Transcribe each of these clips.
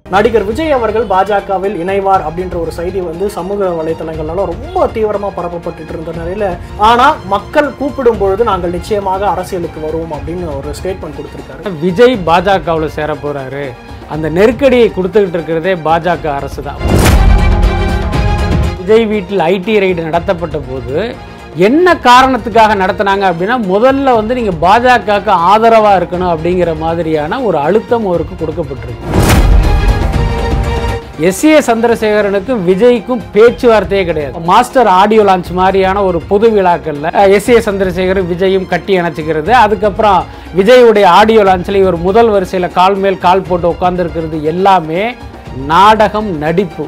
நடிகர் விஜய் அவர்கள் பாஜகவில் இணைவார் அப்படின்ற ஒரு செய்தி வந்து சமூக வலைத்தளங்கள்ல ரொம்ப தீவிரமா பரப்பப்பட்டு இருந்த நிலையில ஆனா மக்கள் கூப்பிடும் பொழுது நாங்கள் நிச்சயமாக அரசியலுக்கு வருவோம் அப்படின்னு ஒரு ஸ்டேட்மெண்ட் கொடுத்திருக்காரு விஜய் பாஜகவில் சேர போறாரு அந்த நெருக்கடியை கொடுத்துக்கிட்டு இருக்கிறதே பாஜக அரசு தான் விஜய் வீட்டில் ஐடி ரைடு நடத்தப்பட்ட போது என்ன காரணத்துக்காக நடத்தினாங்க அப்படின்னா முதல்ல வந்து நீங்கள் பாஜகவுக்கு ஆதரவாக இருக்கணும் அப்படிங்கிற மாதிரியான ஒரு அழுத்தம் அவருக்கு கொடுக்கப்பட்டிருக்கு எஸ் ஏ சந்திரசேகரனுக்கும் விஜய்க்கும் பேச்சுவார்த்தையே கிடையாது மாஸ்டர் ஆடியோ லான்ச் மாதிரியான ஒரு பொது விழாக்கள்ல எஸ் ஏ சந்திரசேகர் விஜயும் கட்டி அணைச்சிக்கிறது அதுக்கப்புறம் விஜயுடைய ஆடியோ லான்ச்சில் இவர் முதல் வரிசையில் கால் மேல் கால் போட்டு உட்காந்துருக்கிறது எல்லாமே நாடகம் நடிப்பு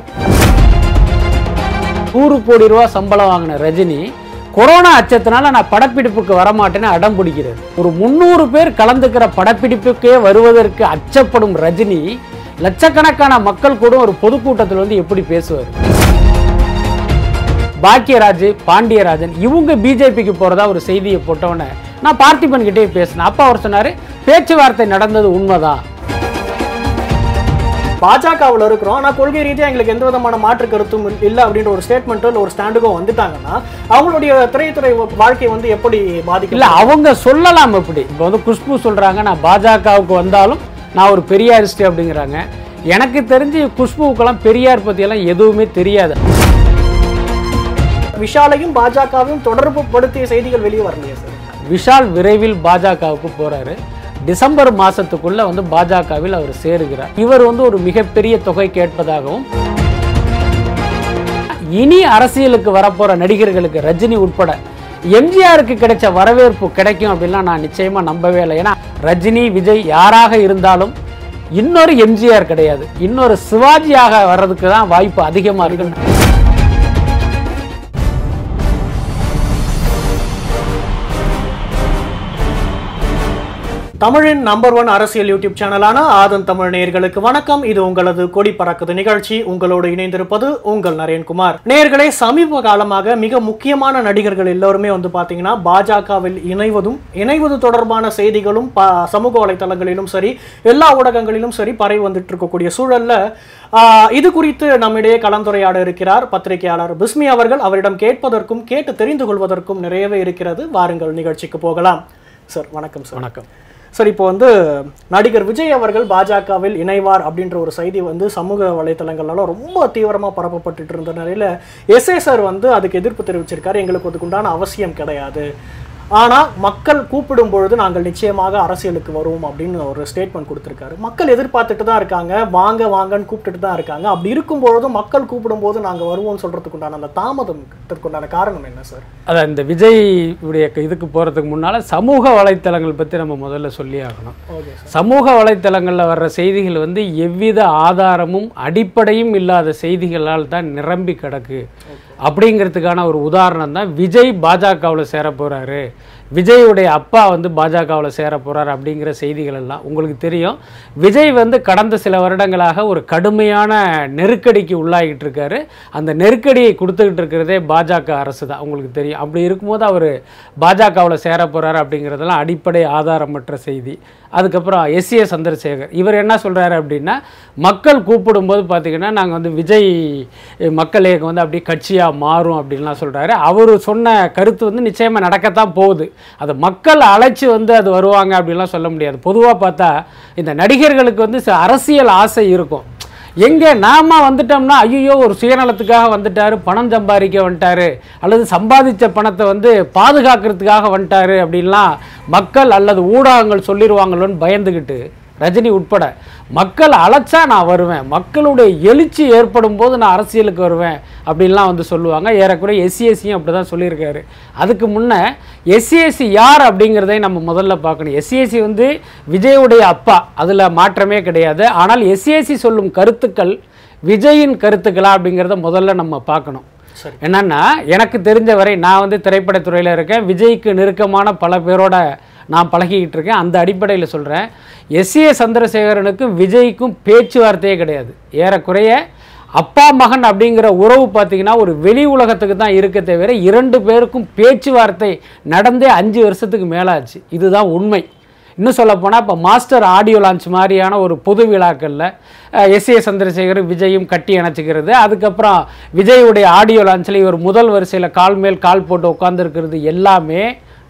நூறு கோடி ரூபா சம்பளம் வாங்கின ரஜினி கொரோனா அச்சத்தினால நான் படப்பிடிப்புக்கு வரமாட்டேன்னு அடம் பிடிக்கிறது ஒரு முந்நூறு பேர் கலந்துக்கிற படப்பிடிப்புக்கே வருவதற்கு அச்சப்படும் ரஜினி லட்சக்கணக்கான மக்கள் கூட ஒரு பொதுக்கூட்டத்தில் வந்து எப்படி பேசுவார் பாக்கியராஜ் பாண்டியராஜன் இவங்க பிஜேபிக்கு போறதா ஒரு செய்தியை போட்டவொடனே நான் பார்த்திபன் கிட்டே பேசினேன் அப்போ அவர் சொன்னாரு பேச்சுவார்த்தை நடந்தது உண்மைதான் பாஜகவில் இருக்கிறோம் ஆனா கொள்கை ரீதியா எங்களுக்கு எந்த விதமான மாற்று கருத்தும் இல்லை அப்படின்ற ஒரு ஸ்டேட்மெண்ட்டோ இல்லை ஒரு ஸ்டாண்டுக்கோ வந்துட்டாங்கன்னா அவங்களுடைய திரைத்துறை வாழ்க்கை வந்து எப்படி பாதிக்கும் இல்ல அவங்க சொல்லலாம் எப்படி இப்போ வந்து குஷ்பு சொல்றாங்க நான் பாஜகவுக்கு வந்தாலும் நான் ஒரு பெரியாரிஸ்ட் அப்படிங்கிறாங்க எனக்கு தெரிஞ்சு குஷ்புவுக்கெல்லாம் பெரியார் பற்றியெல்லாம் எதுவுமே தெரியாது விஷாலையும் பாஜகவையும் தொடர்பு படுத்திய செய்திகள் வெளியே வரலையே சார் விஷால் விரைவில் பாஜகவுக்கு போறாரு டிசம்பர் மாசத்துக்குள்ள வந்து பாஜகவில் அவர் சேருகிறார் இவர் வந்து ஒரு மிகப்பெரிய தொகை கேட்பதாகவும் இனி அரசியலுக்கு வரப்போற நடிகர்களுக்கு ரஜினி உட்பட எம்ஜிஆருக்கு கிடைச்ச வரவேற்பு கிடைக்கும் அப்படின்லாம் நான் நிச்சயமா நம்பவே இல்லை ஏன்னா ரஜினி விஜய் யாராக இருந்தாலும் இன்னொரு எம்ஜிஆர் கிடையாது இன்னொரு சிவாஜியாக வர்றதுக்கு தான் வாய்ப்பு அதிகமா இருக்குன்னு தமிழின் நம்பர் ஒன் அரசியல் யூடியூப் சேனலான ஆதன் தமிழ் நேயர்களுக்கு வணக்கம் இது உங்களது கொடி பறக்குது நிகழ்ச்சி உங்களோடு இணைந்திருப்பது உங்கள் நரேன்குமார் நேயர்களே சமீப காலமாக மிக முக்கியமான நடிகர்கள் எல்லோருமே வந்து பாத்தீங்கன்னா பாஜகவில் இணைவதும் இணைவது தொடர்பான செய்திகளும் ப- சமூக வலைத்தளங்களிலும் சரி எல்லா ஊடகங்களிலும் சரி பரவி வந்துட்டு இருக்கக்கூடிய சூழல்ல ஆஹ், இது குறித்து நம்மிடையே கலந்துரையாட இருக்கிறார் பத்திரிகையாளர் பிஸ்மி அவர்கள் அவரிடம் கேட்பதற்கும் கேட்டு தெரிந்து கொள்வதற்கும் நிறையவே இருக்கிறது வாருங்கள் நிகழ்ச்சிக்கு போகலாம் சார் வணக்கம் சார் வணக்கம் சார் இப்போ வந்து நடிகர் விஜய் அவர்கள் பாஜகவில் இணைவார் அப்படின்ற ஒரு செய்தி வந்து சமூக வலைத்தளங்கள்ல ரொம்ப தீவிரமா பரப்பப்பட்டுட்டு இருந்த நிலையில எஸ்ஏ சார் வந்து அதுக்கு எதிர்ப்பு தெரிவிச்சிருக்காரு எங்களுக்கு அதுக்குண்டான அவசியம் கிடையாது ஆனா மக்கள் கூப்பிடும் பொழுது நாங்கள் நிச்சயமாக அரசியலுக்கு வருவோம் அப்படின்னு ஒரு ஸ்டேட்மெண்ட் கொடுத்திருக்காரு மக்கள் எதிர்பார்த்துட்டு தான் இருக்காங்க வாங்க வாங்கன்னு கூப்பிட்டுட்டு தான் இருக்காங்க அப்படி இருக்கும் பொழுதும் மக்கள் கூப்பிடும் போது நாங்க வருவோம்னு சொல்றதுக்குண்டான அந்த தாமதத்துக்குண்டான காரணம் என்ன சார் அதான் இந்த விஜய் உடைய இதுக்கு போகிறதுக்கு முன்னால் சமூக வலைத்தளங்கள் பற்றி நம்ம முதல்ல சொல்லி ஆகணும் ஓகே சார் சமூக வலைத்தளங்களில் வர்ற செய்திகள் வந்து எவ்வித ஆதாரமும் அடிப்படையும் இல்லாத செய்திகளால் தான் நிரம்பி கிடக்கு அப்படிங்கிறதுக்கான ஒரு உதாரணம் தான் விஜய் பாஜகவில் சேர போகிறாரு விஜயுடைய அப்பா வந்து பாஜகவில் சேர போகிறார் அப்படிங்கிற செய்திகள் எல்லாம் உங்களுக்கு தெரியும் விஜய் வந்து கடந்த சில வருடங்களாக ஒரு கடுமையான நெருக்கடிக்கு உள்ளாகிட்டு இருக்காரு அந்த நெருக்கடியை கொடுத்துக்கிட்டு இருக்கிறதே பாஜக அரசு தான் உங்களுக்கு தெரியும் அப்படி இருக்கும்போது அவர் பாஜகவில் சேர போகிறாரு அப்படிங்கிறதெல்லாம் அடிப்படை ஆதாரமற்ற செய்தி அதுக்கப்புறம் எஸ் ஏ சந்திரசேகர் இவர் என்ன சொல்கிறாரு அப்படின்னா மக்கள் கூப்பிடும்போது பார்த்தீங்கன்னா நாங்கள் வந்து விஜய் மக்கள் இயக்கம் வந்து அப்படியே கட்சியாக மாறும் அப்படின்லாம் சொல்கிறாரு அவர் சொன்ன கருத்து வந்து நிச்சயமாக நடக்கத்தான் போகுது அது மக்கள் அழைச்சி வந்து அது வருவாங்க அப்படின்லாம் சொல்ல முடியாது பொதுவாக பார்த்தா இந்த நடிகர்களுக்கு வந்து சில அரசியல் ஆசை இருக்கும் எங்கே நாம வந்துட்டோம்னா ஐயோ ஒரு சுயநலத்துக்காக வந்துட்டாரு பணம் சம்பாதிக்க வந்துட்டாரு அல்லது சம்பாதிச்ச பணத்தை வந்து பாதுகாக்கிறதுக்காக வந்துட்டாரு அப்படின்லாம் மக்கள் அல்லது ஊடகங்கள் சொல்லிடுவாங்களோன்னு பயந்துக்கிட்டு ரஜினி உட்பட மக்கள் அழைச்சா நான் வருவேன் மக்களுடைய எழுச்சி ஏற்படும் போது நான் அரசியலுக்கு வருவேன் அப்படின்லாம் வந்து சொல்லுவாங்க ஏறக்குறைய எஸ்சிஎஸ்சியும் அப்படி தான் சொல்லியிருக்காரு அதுக்கு முன்னே எஸ்சிஎஸ்சி யார் அப்படிங்கிறதை நம்ம முதல்ல பார்க்கணும் எஸ்சிஎஸ்சி வந்து விஜயுடைய அப்பா அதில் மாற்றமே கிடையாது ஆனால் எஸ்சிஎஸ்சி சொல்லும் கருத்துக்கள் விஜயின் கருத்துக்களா அப்படிங்கிறத முதல்ல நம்ம பார்க்கணும் சரி என்னன்னா எனக்கு தெரிஞ்ச வரை நான் வந்து திரைப்படத்துறையில் இருக்கேன் விஜய்க்கு நெருக்கமான பல பேரோட நான் பழகிக்கிட்டு இருக்கேன் அந்த அடிப்படையில் சொல்கிறேன் எஸ் ஏ சந்திரசேகரனுக்கும் விஜய்க்கும் பேச்சுவார்த்தையே கிடையாது ஏறக்குறைய அப்பா மகன் அப்படிங்கிற உறவு பார்த்தீங்கன்னா ஒரு வெளி உலகத்துக்கு தான் இருக்க தவிர இரண்டு பேருக்கும் பேச்சுவார்த்தை நடந்தே அஞ்சு வருஷத்துக்கு மேலாச்சு இதுதான் உண்மை இன்னும் சொல்ல போனால் இப்போ மாஸ்டர் ஆடியோ லான்ச் மாதிரியான ஒரு பொது விழாக்களில் எஸ் ஏ சந்திரசேகர் விஜயும் கட்டி அணைச்சிக்கிறது அதுக்கப்புறம் விஜயுடைய ஆடியோ லான்ச்சில் இவர் முதல் வரிசையில் கால் மேல் கால் போட்டு உட்காந்துருக்கிறது எல்லாமே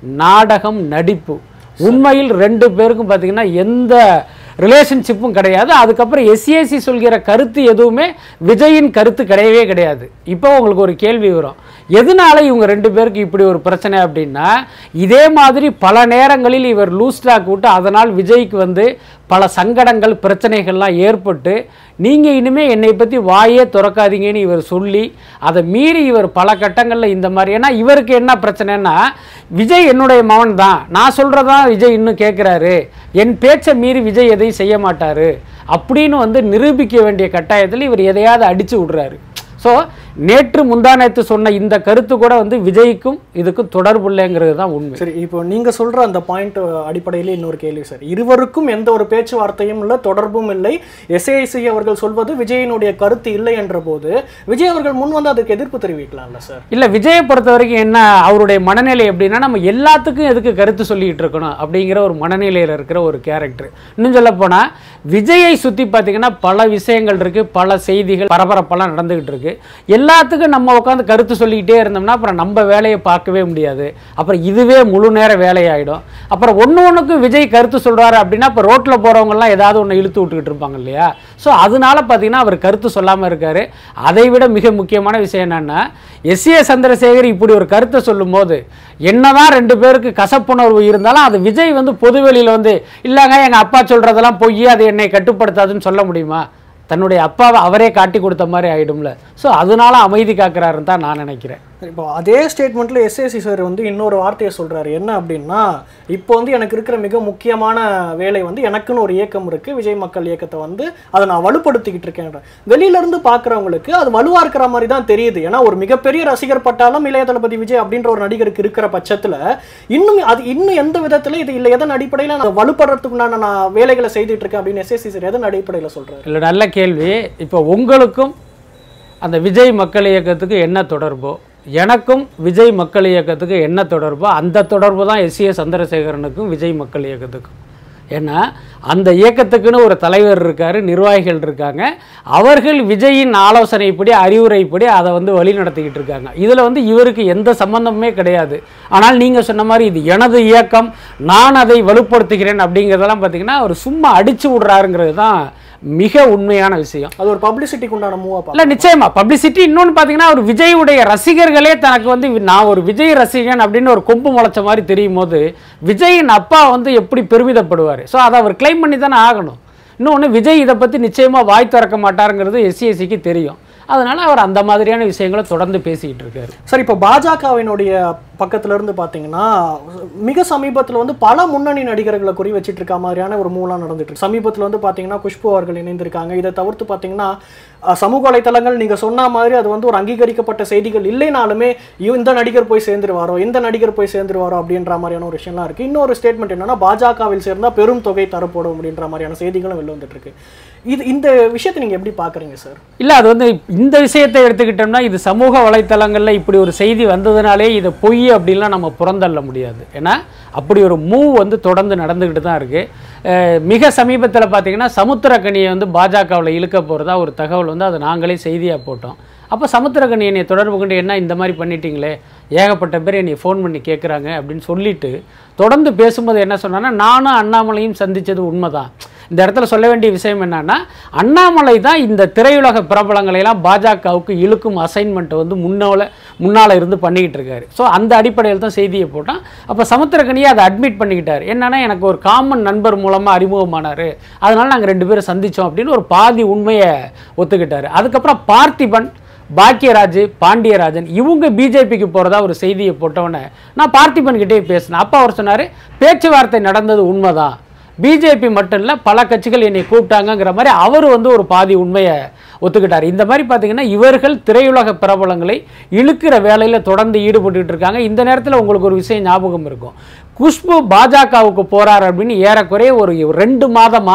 நாடகம் நடிப்பு உண்மையில் ரெண்டு பேருக்கும் பார்த்தீங்கன்னா எந்த ரிலேஷன்ஷிப்பும் கிடையாது அதுக்கப்புறம் எஸ்ஏசி சொல்கிற கருத்து எதுவுமே விஜயின் கருத்து கிடையவே கிடையாது இப்போ உங்களுக்கு ஒரு கேள்வி வரும் எதனால இவங்க ரெண்டு பேருக்கு இப்படி ஒரு பிரச்சனை அப்படின்னா இதே மாதிரி பல நேரங்களில் இவர் லூஸ் டாக் விட்டு அதனால் விஜய்க்கு வந்து பல சங்கடங்கள் பிரச்சனைகள்லாம் ஏற்பட்டு நீங்கள் இனிமே என்னை பற்றி வாயே திறக்காதீங்கன்னு இவர் சொல்லி அதை மீறி இவர் பல கட்டங்களில் இந்த மாதிரி ஏன்னா இவருக்கு என்ன பிரச்சனைன்னா விஜய் என்னுடைய மகன் தான் நான் சொல்கிறதா விஜய் இன்னும் கேட்குறாரு என் பேச்சை மீறி விஜய் எதையும் செய்ய மாட்டாரு அப்படின்னு வந்து நிரூபிக்க வேண்டிய கட்டாயத்தில் இவர் எதையாவது அடிச்சு விடுறாரு ஸோ நேற்று முந்தானேத்து சொன்ன இந்த கருத்து கூட வந்து விஜய்க்கும் இதுக்கும் தொடர்பு இல்லைங்கிறது தான் உண்மை சரி இப்போ நீங்க சொல்ற அந்த பாயிண்ட் அடிப்படையில இன்னொரு கேள்வி சார் இருவருக்கும் எந்த ஒரு பேச்சுவார்த்தையும் இல்லை தொடர்பும் இல்லை எஸ்ஏசி அவர்கள் சொல்வது விஜயினுடைய கருத்து இல்லை என்ற போது விஜய் அவர்கள் முன் வந்து அதுக்கு எதிர்ப்பு தெரிவிக்கலாம்ல சார் இல்லை விஜயை பொறுத்த வரைக்கும் என்ன அவருடைய மனநிலை எப்படின்னா நம்ம எல்லாத்துக்கும் எதுக்கு கருத்து சொல்லிக்கிட்டு இருக்கணும் அப்படிங்கிற ஒரு மனநிலையில் இருக்கிற ஒரு கேரக்டர் இன்னும் சொல்ல போனால் விஜயை சுற்றி பார்த்தீங்கன்னா பல விஷயங்கள் இருக்குது பல செய்திகள் பரபரப்பெல்லாம் நடந்துக்கிட்டு இருக்கு எல்லாத்துக்கும் நம்ம உட்காந்து கருத்து சொல்லிக்கிட்டே இருந்தோம்னா அப்புறம் நம்ம வேலையை பார்க்கவே முடியாது அப்புறம் இதுவே முழு நேர வேலையாயிடும் அப்புறம் ஒன்று ஒன்றுக்கும் விஜய் கருத்து சொல்கிறாரு அப்படின்னா இப்போ ரோட்டில் போகிறவங்கலாம் ஏதாவது ஒன்று இழுத்து விட்டுக்கிட்டு இருப்பாங்க இல்லையா ஸோ அதனால பார்த்தீங்கன்னா அவர் கருத்து சொல்லாமல் இருக்காரு அதை விட மிக முக்கியமான விஷயம் என்னன்னா எஸ் ஏ சந்திரசேகர் இப்படி ஒரு கருத்தை சொல்லும்போது என்னதான் ரெண்டு பேருக்கு கசப்புணர்வு இருந்தாலும் அது விஜய் வந்து பொதுவெளியில் வந்து இல்லைங்க எங்கள் அப்பா சொல்கிறதெல்லாம் பொய் அது என்னை கட்டுப்படுத்தாதுன்னு சொல்ல முடியுமா தன்னுடைய அப்பாவை அவரே காட்டி கொடுத்த மாதிரி ஆயிடும்ல ஸோ அதனால அமைதி காக்குறாருன்னு தான் நான் நினைக்கிறேன் இப்போ அதே ஸ்டேட்மெண்ட்ல எஸ்ஏசி சார் வந்து இன்னொரு வார்த்தையை சொல்றாரு என்ன அப்படின்னா இப்போ வந்து எனக்கு இருக்கிற மிக முக்கியமான வேலை வந்து எனக்குன்னு ஒரு இயக்கம் இருக்கு விஜய் மக்கள் இயக்கத்தை வந்து அதை நான் வலுப்படுத்திக்கிட்டு இருக்கேன் வெளியில இருந்து பார்க்குறவங்களுக்கு அது வலுவா இருக்கிற மாதிரி தான் தெரியுது ஏன்னா ஒரு மிகப்பெரிய ரசிகர் பட்டாலும் இளைய தளபதி விஜய் அப்படின்ற ஒரு நடிகருக்கு இருக்கிற பட்சத்துல இன்னும் அது இன்னும் எந்த விதத்துல இது இல்லை எதன் அடிப்படையில் நான் வலுப்படுறதுக்குண்டான நான் வேலைகளை செய்துட்டு இருக்கேன் அப்படின்னு எஸ்ஏசி சார் எதன் அடிப்படையில் சொல்றாரு இல்லை நல்ல கேள்வி இப்போ உங்களுக்கும் அந்த விஜய் மக்கள் இயக்கத்துக்கு என்ன தொடர்போ எனக்கும் விஜய் மக்கள் இயக்கத்துக்கு என்ன தொடர்போ அந்த தொடர்பு தான் எஸ் ஏ சந்திரசேகரனுக்கும் விஜய் மக்கள் இயக்கத்துக்கும் ஏன்னா அந்த இயக்கத்துக்குன்னு ஒரு தலைவர் இருக்கார் நிர்வாகிகள் இருக்காங்க அவர்கள் விஜயின் ஆலோசனைப்படி அறிவுரைப்படி அதை வந்து வழி நடத்திக்கிட்டு இருக்காங்க இதில் வந்து இவருக்கு எந்த சம்பந்தமுமே கிடையாது ஆனால் நீங்கள் சொன்ன மாதிரி இது எனது இயக்கம் நான் அதை வலுப்படுத்துகிறேன் அப்படிங்கிறதெல்லாம் பார்த்தீங்கன்னா அவர் சும்மா அடிச்சு விடுறாருங்கிறது தான் மிக உண்மையான விஷயம் அது ஒரு பப்ளிசிட்டிக்கு உண்டான மூவா இல்ல நிச்சயமா பப்ளிசிட்டி இன்னொன்னு பாத்தீங்கன்னா ஒரு விஜயுடைய ரசிகர்களே தனக்கு வந்து நான் ஒரு விஜய் ரசிகன் அப்படின்னு ஒரு கொம்பு முளைச்ச மாதிரி தெரியும் போது விஜயின் அப்பா வந்து எப்படி பெருமிதப்படுவார் ஸோ அதை அவர் கிளைம் பண்ணி தானே ஆகணும் இன்னொன்று விஜய் இதை பற்றி நிச்சயமாக வாய் திறக்க மாட்டாருங்கிறது எஸ்சிஎஸ்சிக்கு தெரியும் அதனால அவர் அந்த மாதிரியான விஷயங்களை தொடர்ந்து பேசிக்கிட்டு இருக்காரு சரி இப்போ பாஜகவினுடைய பக்கத்துல இருந்து பாத்தீங்கன்னா மிக சமீபத்துல வந்து பல முன்னணி நடிகர்களை குறி வச்சிட்டு இருக்க மாதிரியான ஒரு மூலம் நடந்துட்டு இருக்கு சமீபத்துல வந்து பாத்தீங்கன்னா குஷ்பு அவர்கள் இணைந்திருக்காங்க இதை தவிர்த்து பாத்தீங்கன்னா அஹ், சமூக வலைத்தளங்கள் நீங்க சொன்ன மாதிரி அது வந்து ஒரு அங்கீகரிக்கப்பட்ட செய்திகள் இல்லைனாலுமே இவ- இந்த நடிகர் போய் சேர்ந்துருவாரோ இந்த நடிகர் போய் சேர்ந்துருவாரோ அப்படின்ற மாதிரியான ஒரு விஷயம்லாம் இருக்கு இன்னொரு ஸ்டேட்மெண்ட் என்னன்னா பாஜகவில் சேர்ந்தா பெரும் தொகை தரப்படும் அப்படின்ற மாதிரியான செய்திகளும் வெளில வந்துட்டு இருக்கு இது இந்த விஷயத்தை நீங்க எப்படி பாக்குறீங்க சார் இல்லை அது வந்து இந்த விஷயத்தை எடுத்துக்கிட்டோம்னா இது சமூக வலைத்தளங்களில் இப்படி ஒரு செய்தி வந்ததுனாலே இதை பொய் அப்படின்லாம் நம்ம புறந்தள்ள முடியாது ஏன்னா அப்படி ஒரு மூவ் வந்து தொடர்ந்து நடந்துக்கிட்டு தான் இருக்குது மிக சமீபத்தில் பார்த்தீங்கன்னா சமுத்திரக்கனியை வந்து பாஜகவில் இழுக்க போகிறதா ஒரு தகவல் வந்து அதை நாங்களே செய்தியாக போட்டோம் அப்போ சமுத்திரக்கனி என்னை தொடர்பு கொண்டு என்ன இந்த மாதிரி பண்ணிட்டீங்களே ஏகப்பட்ட பேர் என்னை ஃபோன் பண்ணி கேட்குறாங்க அப்படின்னு சொல்லிட்டு தொடர்ந்து பேசும்போது என்ன சொன்னான்னா நானும் அண்ணாமலையும் சந்தித்தது உண்மைதான் இந்த இடத்துல சொல்ல வேண்டிய விஷயம் என்னன்னா அண்ணாமலை தான் இந்த திரையுலக பிரபலங்களை எல்லாம் பாஜகவுக்கு இழுக்கும் அசைன்மெண்ட்டை வந்து முன்னால முன்னால் இருந்து பண்ணிக்கிட்டு இருக்காரு ஸோ அந்த அடிப்படையில் தான் செய்தியை போட்டான் அப்போ சமுத்திரக்கனியை அதை அட்மிட் பண்ணிக்கிட்டார் என்னன்னா எனக்கு ஒரு காமன் நண்பர் மூலமாக அறிமுகமானார் அதனால நாங்கள் ரெண்டு பேரும் சந்தித்தோம் அப்படின்னு ஒரு பாதி உண்மையை ஒத்துக்கிட்டாரு அதுக்கப்புறம் பார்த்திபன் பாக்கியராஜ் பாண்டியராஜன் இவங்க பிஜேபிக்கு போகிறதா ஒரு செய்தியை போட்டவொடனே நான் பார்த்திபன் கிட்டே பேசினேன் அப்போ அவர் சொன்னார் பேச்சுவார்த்தை நடந்தது உண்மைதான் பிஜேபி மட்டும் இல்லை பல கட்சிகள் என்னை கூப்பிட்டாங்கங்கிற மாதிரி அவர் வந்து ஒரு பாதி உண்மையை ஒத்துக்கிட்டார் இந்த மாதிரி பார்த்தீங்கன்னா இவர்கள் திரையுலக பிரபலங்களை இழுக்கிற வேலையில் தொடர்ந்து ஈடுபட்டுட்டு இருக்காங்க இந்த நேரத்தில் உங்களுக்கு ஒரு விஷயம் ஞாபகம் இருக்கும் குஷ்பு பாஜகவுக்கு போறார் அப்படின்னு ஏறக்குறைய ஒரு ரெண்டு மாதமாக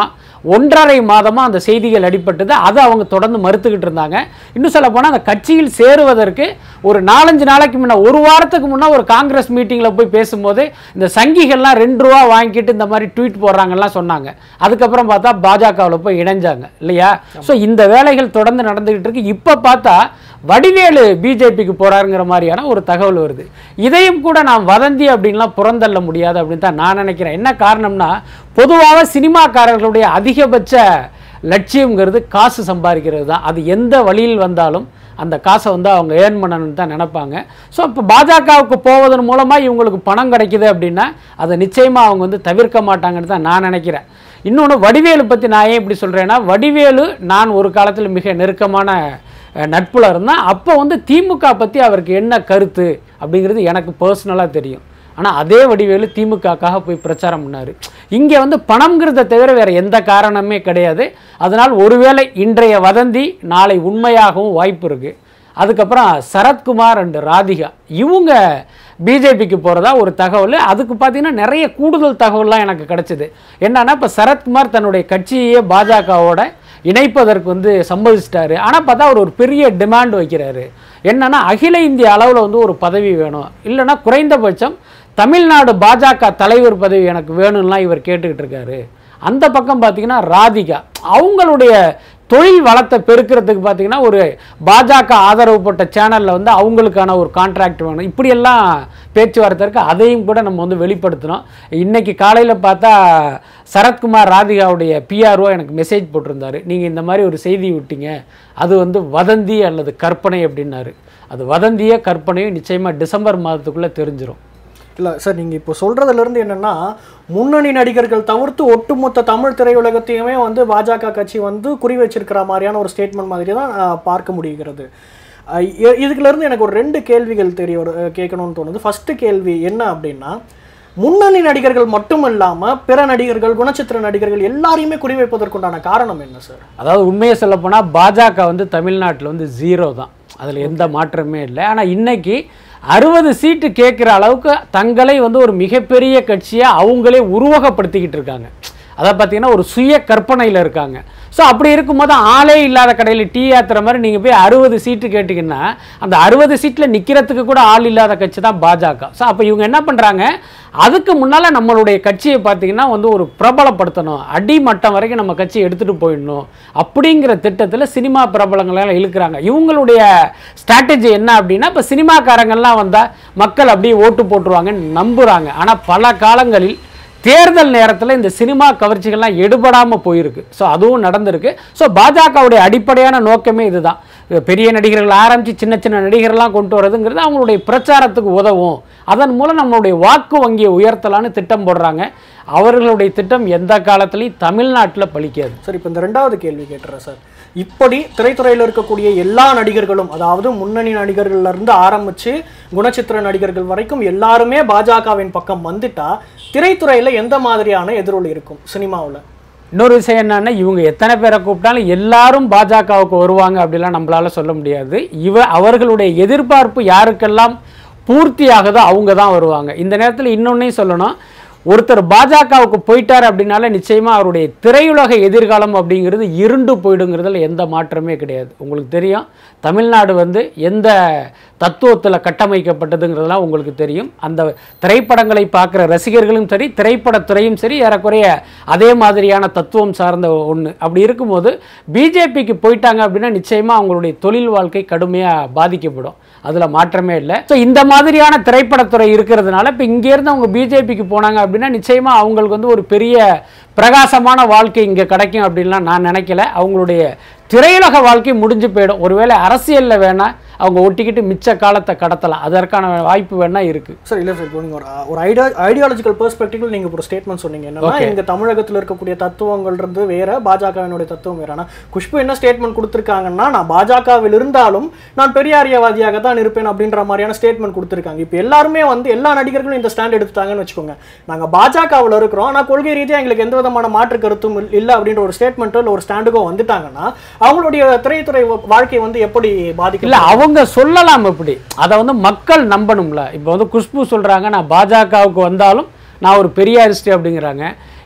ஒன்றரை மாதமாக அந்த செய்திகள் அடிபட்டது அதை அவங்க தொடர்ந்து மறுத்துக்கிட்டு இருந்தாங்க இன்னும் சொல்ல போனால் அந்த கட்சியில் சேருவதற்கு ஒரு நாலஞ்சு நாளைக்கு முன்ன ஒரு வாரத்துக்கு முன்னே ஒரு காங்கிரஸ் மீட்டிங்கில் போய் பேசும்போது இந்த சங்கிகள்லாம் ரெண்டு ரூபா வாங்கிட்டு இந்த மாதிரி ட்வீட் போடுறாங்கலாம் சொன்னாங்க அதுக்கப்புறம் பார்த்தா பாஜகவில் போய் இணைஞ்சாங்க இல்லையா ஸோ இந்த வேலைகள் தொடர்ந்து நடந்துகிட்டு இருக்கு இப்போ பார்த்தா வடிவேலு பிஜேபிக்கு போறாருங்கிற மாதிரியான ஒரு தகவல் வருது இதையும் கூட நான் வதந்தி அப்படின்லாம் புறந்தள்ள முடியாது அப்படின்னு தான் நான் நினைக்கிறேன் என்ன காரணம்னா பொதுவாக சினிமாக்காரர்களுடைய அதிகபட்ச லட்சியம்ங்கிறது காசு சம்பாதிக்கிறது தான் அது எந்த வழியில் வந்தாலும் அந்த காசை வந்து அவங்க ஏர்ன் பண்ணணும்னு தான் நினைப்பாங்க ஸோ இப்போ பாஜகவுக்கு போவதன் மூலமாக இவங்களுக்கு பணம் கிடைக்குது அப்படின்னா அதை நிச்சயமாக அவங்க வந்து தவிர்க்க மாட்டாங்கன்னு தான் நான் நினைக்கிறேன் இன்னொன்று வடிவேலு பற்றி நான் ஏன் இப்படி சொல்கிறேன்னா வடிவேலு நான் ஒரு காலத்தில் மிக நெருக்கமான அஹ், நட்புல இருந்தேன் அப்போ வந்து திமுக பற்றி அவருக்கு என்ன கருத்து அப்படிங்கிறது எனக்கு பர்சனலாக தெரியும் ஆனால் அதே வடிவேலு திமுகக்காக போய் பிரச்சாரம் பண்ணார் இங்கே வந்து பணம்ங்கிறத தவிர வேறு எந்த காரணமே கிடையாது அதனால் ஒருவேளை இன்றைய வதந்தி நாளை உண்மையாகவும் வாய்ப்பு இருக்குது அதுக்கப்புறம் சரத்குமார் அண்ட் ராதிகா இவங்க பிஜேபிக்கு போகிறதா ஒரு தகவல் அதுக்கு பார்த்தீங்கன்னா நிறைய கூடுதல் தகவல்லாம் எனக்கு கிடைச்சிது என்னன்னா இப்போ சரத்குமார் தன்னுடைய கட்சியையே பாஜகவோட இணைப்பதற்கு வந்து சம்மதிச்சிட்டாரு ஆனால் பார்த்தா அவர் ஒரு பெரிய டிமாண்ட் வைக்கிறாரு என்னன்னா அகில இந்திய அளவில் வந்து ஒரு பதவி வேணும் இல்லைன்னா குறைந்தபட்சம் தமிழ்நாடு பாஜக தலைவர் பதவி எனக்கு வேணும்லாம் இவர் கேட்டுக்கிட்டு இருக்காரு அந்த பக்கம் பார்த்தீங்கன்னா ராதிகா அவங்களுடைய தொழில் வளத்தை பெருக்கிறதுக்கு பார்த்தீங்கன்னா ஒரு பாஜக ஆதரவுப்பட்ட சேனலில் வந்து அவங்களுக்கான ஒரு கான்ட்ராக்ட் வேணும் இப்படியெல்லாம் பேச்சுவார்த்தை இருக்குது அதையும் கூட நம்ம வந்து வெளிப்படுத்தினோம் இன்னைக்கு காலையில் பார்த்தா சரத்குமார் ராதிகாவுடைய பிஆர்ஓ எனக்கு மெசேஜ் போட்டிருந்தாரு நீங்கள் இந்த மாதிரி ஒரு செய்தி விட்டீங்க அது வந்து வதந்தி அல்லது கற்பனை அப்படின்னாரு அது வதந்தியே கற்பனையும் நிச்சயமாக டிசம்பர் மாதத்துக்குள்ளே தெரிஞ்சிரும் இல்ல சார் நீங்க இப்போ சொல்றதுல இருந்து என்னன்னா முன்னணி நடிகர்கள் தவிர்த்து ஒட்டுமொத்த தமிழ் திரையுலகத்தையுமே வந்து பாஜக கட்சி வந்து குறி வச்சிருக்கிற மாதிரியான ஒரு ஸ்டேட்மெண்ட் மாதிரி தான் ஆஹ், பார்க்க முடிகிறது ஆஹ், இ- இதுல இருந்து எனக்கு ஒரு ரெண்டு கேள்விகள் தெரிய ஒரு அஹ், கேட்கணும்னு தோணுது ஃபர்ஸ்ட் கேள்வி என்ன அப்படின்னா முன்னணி நடிகர்கள் மட்டும் இல்லாம பிற நடிகர்கள் குணச்சித்திர நடிகர்கள் எல்லாரையுமே குறி வைப்பதற்குண்டான காரணம் என்ன சார் அதாவது உண்மையை சொல்ல போனால் பாஜக வந்து தமிழ்நாட்டில் வந்து ஜீரோ தான் அதில் எந்த மாற்றமே இல்லை ஆனால் இன்னைக்கு அறுபது சீட்டு கேட்குற அளவுக்கு தங்களை வந்து ஒரு மிகப்பெரிய கட்சியாக அவங்களே உருவகப்படுத்திக்கிட்டு இருக்காங்க அதை பார்த்தீங்கன்னா ஒரு சுய கற்பனையில் இருக்காங்க ஸோ அப்படி இருக்கும்போது ஆளே இல்லாத கடையில் டீ ஆத்துற மாதிரி நீங்கள் போய் அறுபது சீட்டு கேட்டிங்கன்னா அந்த அறுபது சீட்டில் நிற்கிறதுக்கு கூட ஆள் இல்லாத கட்சி தான் பாஜக ஸோ அப்போ இவங்க என்ன பண்ணுறாங்க அதுக்கு முன்னால் நம்மளுடைய கட்சியை பார்த்தீங்கன்னா வந்து ஒரு பிரபலப்படுத்தணும் அடிமட்டம் வரைக்கும் நம்ம கட்சியை எடுத்துகிட்டு போயிடணும் அப்படிங்கிற திட்டத்தில் சினிமா பிரபலங்களெல்லாம் இழுக்கிறாங்க இவங்களுடைய ஸ்ட்ராட்டஜி என்ன அப்படின்னா இப்போ சினிமாக்காரங்கள்லாம் வந்தால் மக்கள் அப்படியே ஓட்டு போட்டுருவாங்கன்னு நம்புகிறாங்க ஆனால் பல காலங்களில் தேர்தல் நேரத்தில் இந்த சினிமா கவர்ச்சிகள்லாம் எடுபடாமல் போயிருக்கு ஸோ அதுவும் நடந்திருக்கு ஸோ பாஜகவுடைய அடிப்படையான நோக்கமே இதுதான் பெரிய நடிகர்கள் ஆரம்பித்து சின்ன சின்ன நடிகர்லாம் கொண்டு வரதுங்கிறது அவங்களுடைய பிரச்சாரத்துக்கு உதவும் அதன் மூலம் நம்மளுடைய வாக்கு வங்கியை உயர்த்தலான்னு திட்டம் போடுறாங்க அவர்களுடைய திட்டம் எந்த காலத்துலையும் தமிழ்நாட்டில் பலிக்காது சார் இப்போ இந்த ரெண்டாவது கேள்வி கேட்டுறேன் சார் இப்படி திரைத்துறையில் இருக்கக்கூடிய எல்லா நடிகர்களும் அதாவது முன்னணி நடிகர்கள்ல இருந்து ஆரம்பிச்சு குணச்சித்திர நடிகர்கள் வரைக்கும் எல்லாருமே பாஜகவின் பக்கம் வந்துட்டா திரைத்துறையில எந்த மாதிரியான எதிரொலி இருக்கும் சினிமாவுல இன்னொரு விஷயம் என்னன்னா இவங்க எத்தனை பேரை கூப்பிட்டாலும் எல்லாரும் பாஜகவுக்கு வருவாங்க அப்படிலாம் நம்மளால சொல்ல முடியாது இவ அவர்களுடைய எதிர்பார்ப்பு யாருக்கெல்லாம் பூர்த்தி ஆகுதோ அவங்க தான் வருவாங்க இந்த நேரத்தில் இன்னொன்னையும் சொல்லணும் ஒருத்தர் பாஜகவுக்கு போயிட்டார் அப்படின்னால நிச்சயமா அவருடைய திரையுலக எதிர்காலம் அப்படிங்கிறது இருண்டு போயிடுங்கிறதுல எந்த மாற்றமே கிடையாது உங்களுக்கு தெரியும் தமிழ்நாடு வந்து எந்த தத்துவத்தில் கட்டமைக்கப்பட்டதுங்கிறதெல்லாம் உங்களுக்கு தெரியும் அந்த திரைப்படங்களை பார்க்குற ரசிகர்களும் சரி திரைப்படத்துறையும் சரி ஏறக்குறைய அதே மாதிரியான தத்துவம் சார்ந்த ஒன்று அப்படி இருக்கும்போது பிஜேபிக்கு போயிட்டாங்க அப்படின்னா நிச்சயமாக அவங்களுடைய தொழில் வாழ்க்கை கடுமையாக பாதிக்கப்படும் அதில் மாற்றமே இல்லை ஸோ இந்த மாதிரியான திரைப்படத்துறை இருக்கிறதுனால இப்போ இங்கேருந்து அவங்க பிஜேபிக்கு போனாங்க அப்படின்னா நிச்சயமாக அவங்களுக்கு வந்து ஒரு பெரிய பிரகாசமான வாழ்க்கை இங்கே கிடைக்கும் அப்படின்லாம் நான் நினைக்கல அவங்களுடைய திரையுலக வாழ்க்கை முடிஞ்சு போயிடும் ஒருவேளை அரசியலில் வேணா அவங்க ஒட்டிக்கிட்டு மிச்ச காலத்தை கடத்தலாம் அதற்கான வாய்ப்பு வேணா இருக்கு சார் இல்லை சார் இப்போ நீங்கள் ஒரு ஒரு ஐடியா ஐடியாலஜிக்கல் பெர்ஸ்பெக்டிவ்ல நீங்கள் ஒரு ஸ்டேட்மெண்ட் சொன்னீங்க என்னன்னா இங்க தமிழகத்தில் இருக்கக்கூடிய தத்துவங்கள் இருந்து வேற பாஜகவினுடைய தத்துவம் வேற ஆனால் குஷ்பு என்ன ஸ்டேட்மெண்ட் கொடுத்துருக்காங்கன்னா நான் பாஜகவில் இருந்தாலும் நான் பெரியாரியவாதியாக தான் இருப்பேன் அப்படின்ற மாதிரியான ஸ்டேட்மெண்ட் கொடுத்துருக்காங்க இப்போ எல்லாருமே வந்து எல்லா நடிகர்களும் இந்த ஸ்டாண்ட் எடுத்துட்டாங்கன்னு வச்சுக்கோங்க நாங்கள் பாஜகவில் இருக்கிறோம் ஆனால் கொள்கை ரீதியாக எங்களுக்கு எந்த விதமான மாற்று கருத்தும் இல்- இல்லை அப்படின்ற ஒரு ஸ்டேட்மெண்ட்டோ இல்லை ஒரு ஸ்டாண்டுக்கோ வந்துட்டாங்கன்னா அவங்களுடைய திரைத்துறை வாழ்க்கை வந்து எப்படி பாதிக்கும் இல்ல அவங்க சொல்லலாம் இப்படி அதை வந்து மக்கள் நம்பணும்ல இப்போ வந்து குஷ்பு சொல்றாங்க நான் பாஜகவுக்கு வந்தாலும் நான் ஒரு பெரியாரிஸ்ட் அப்படிங்கிறாங்க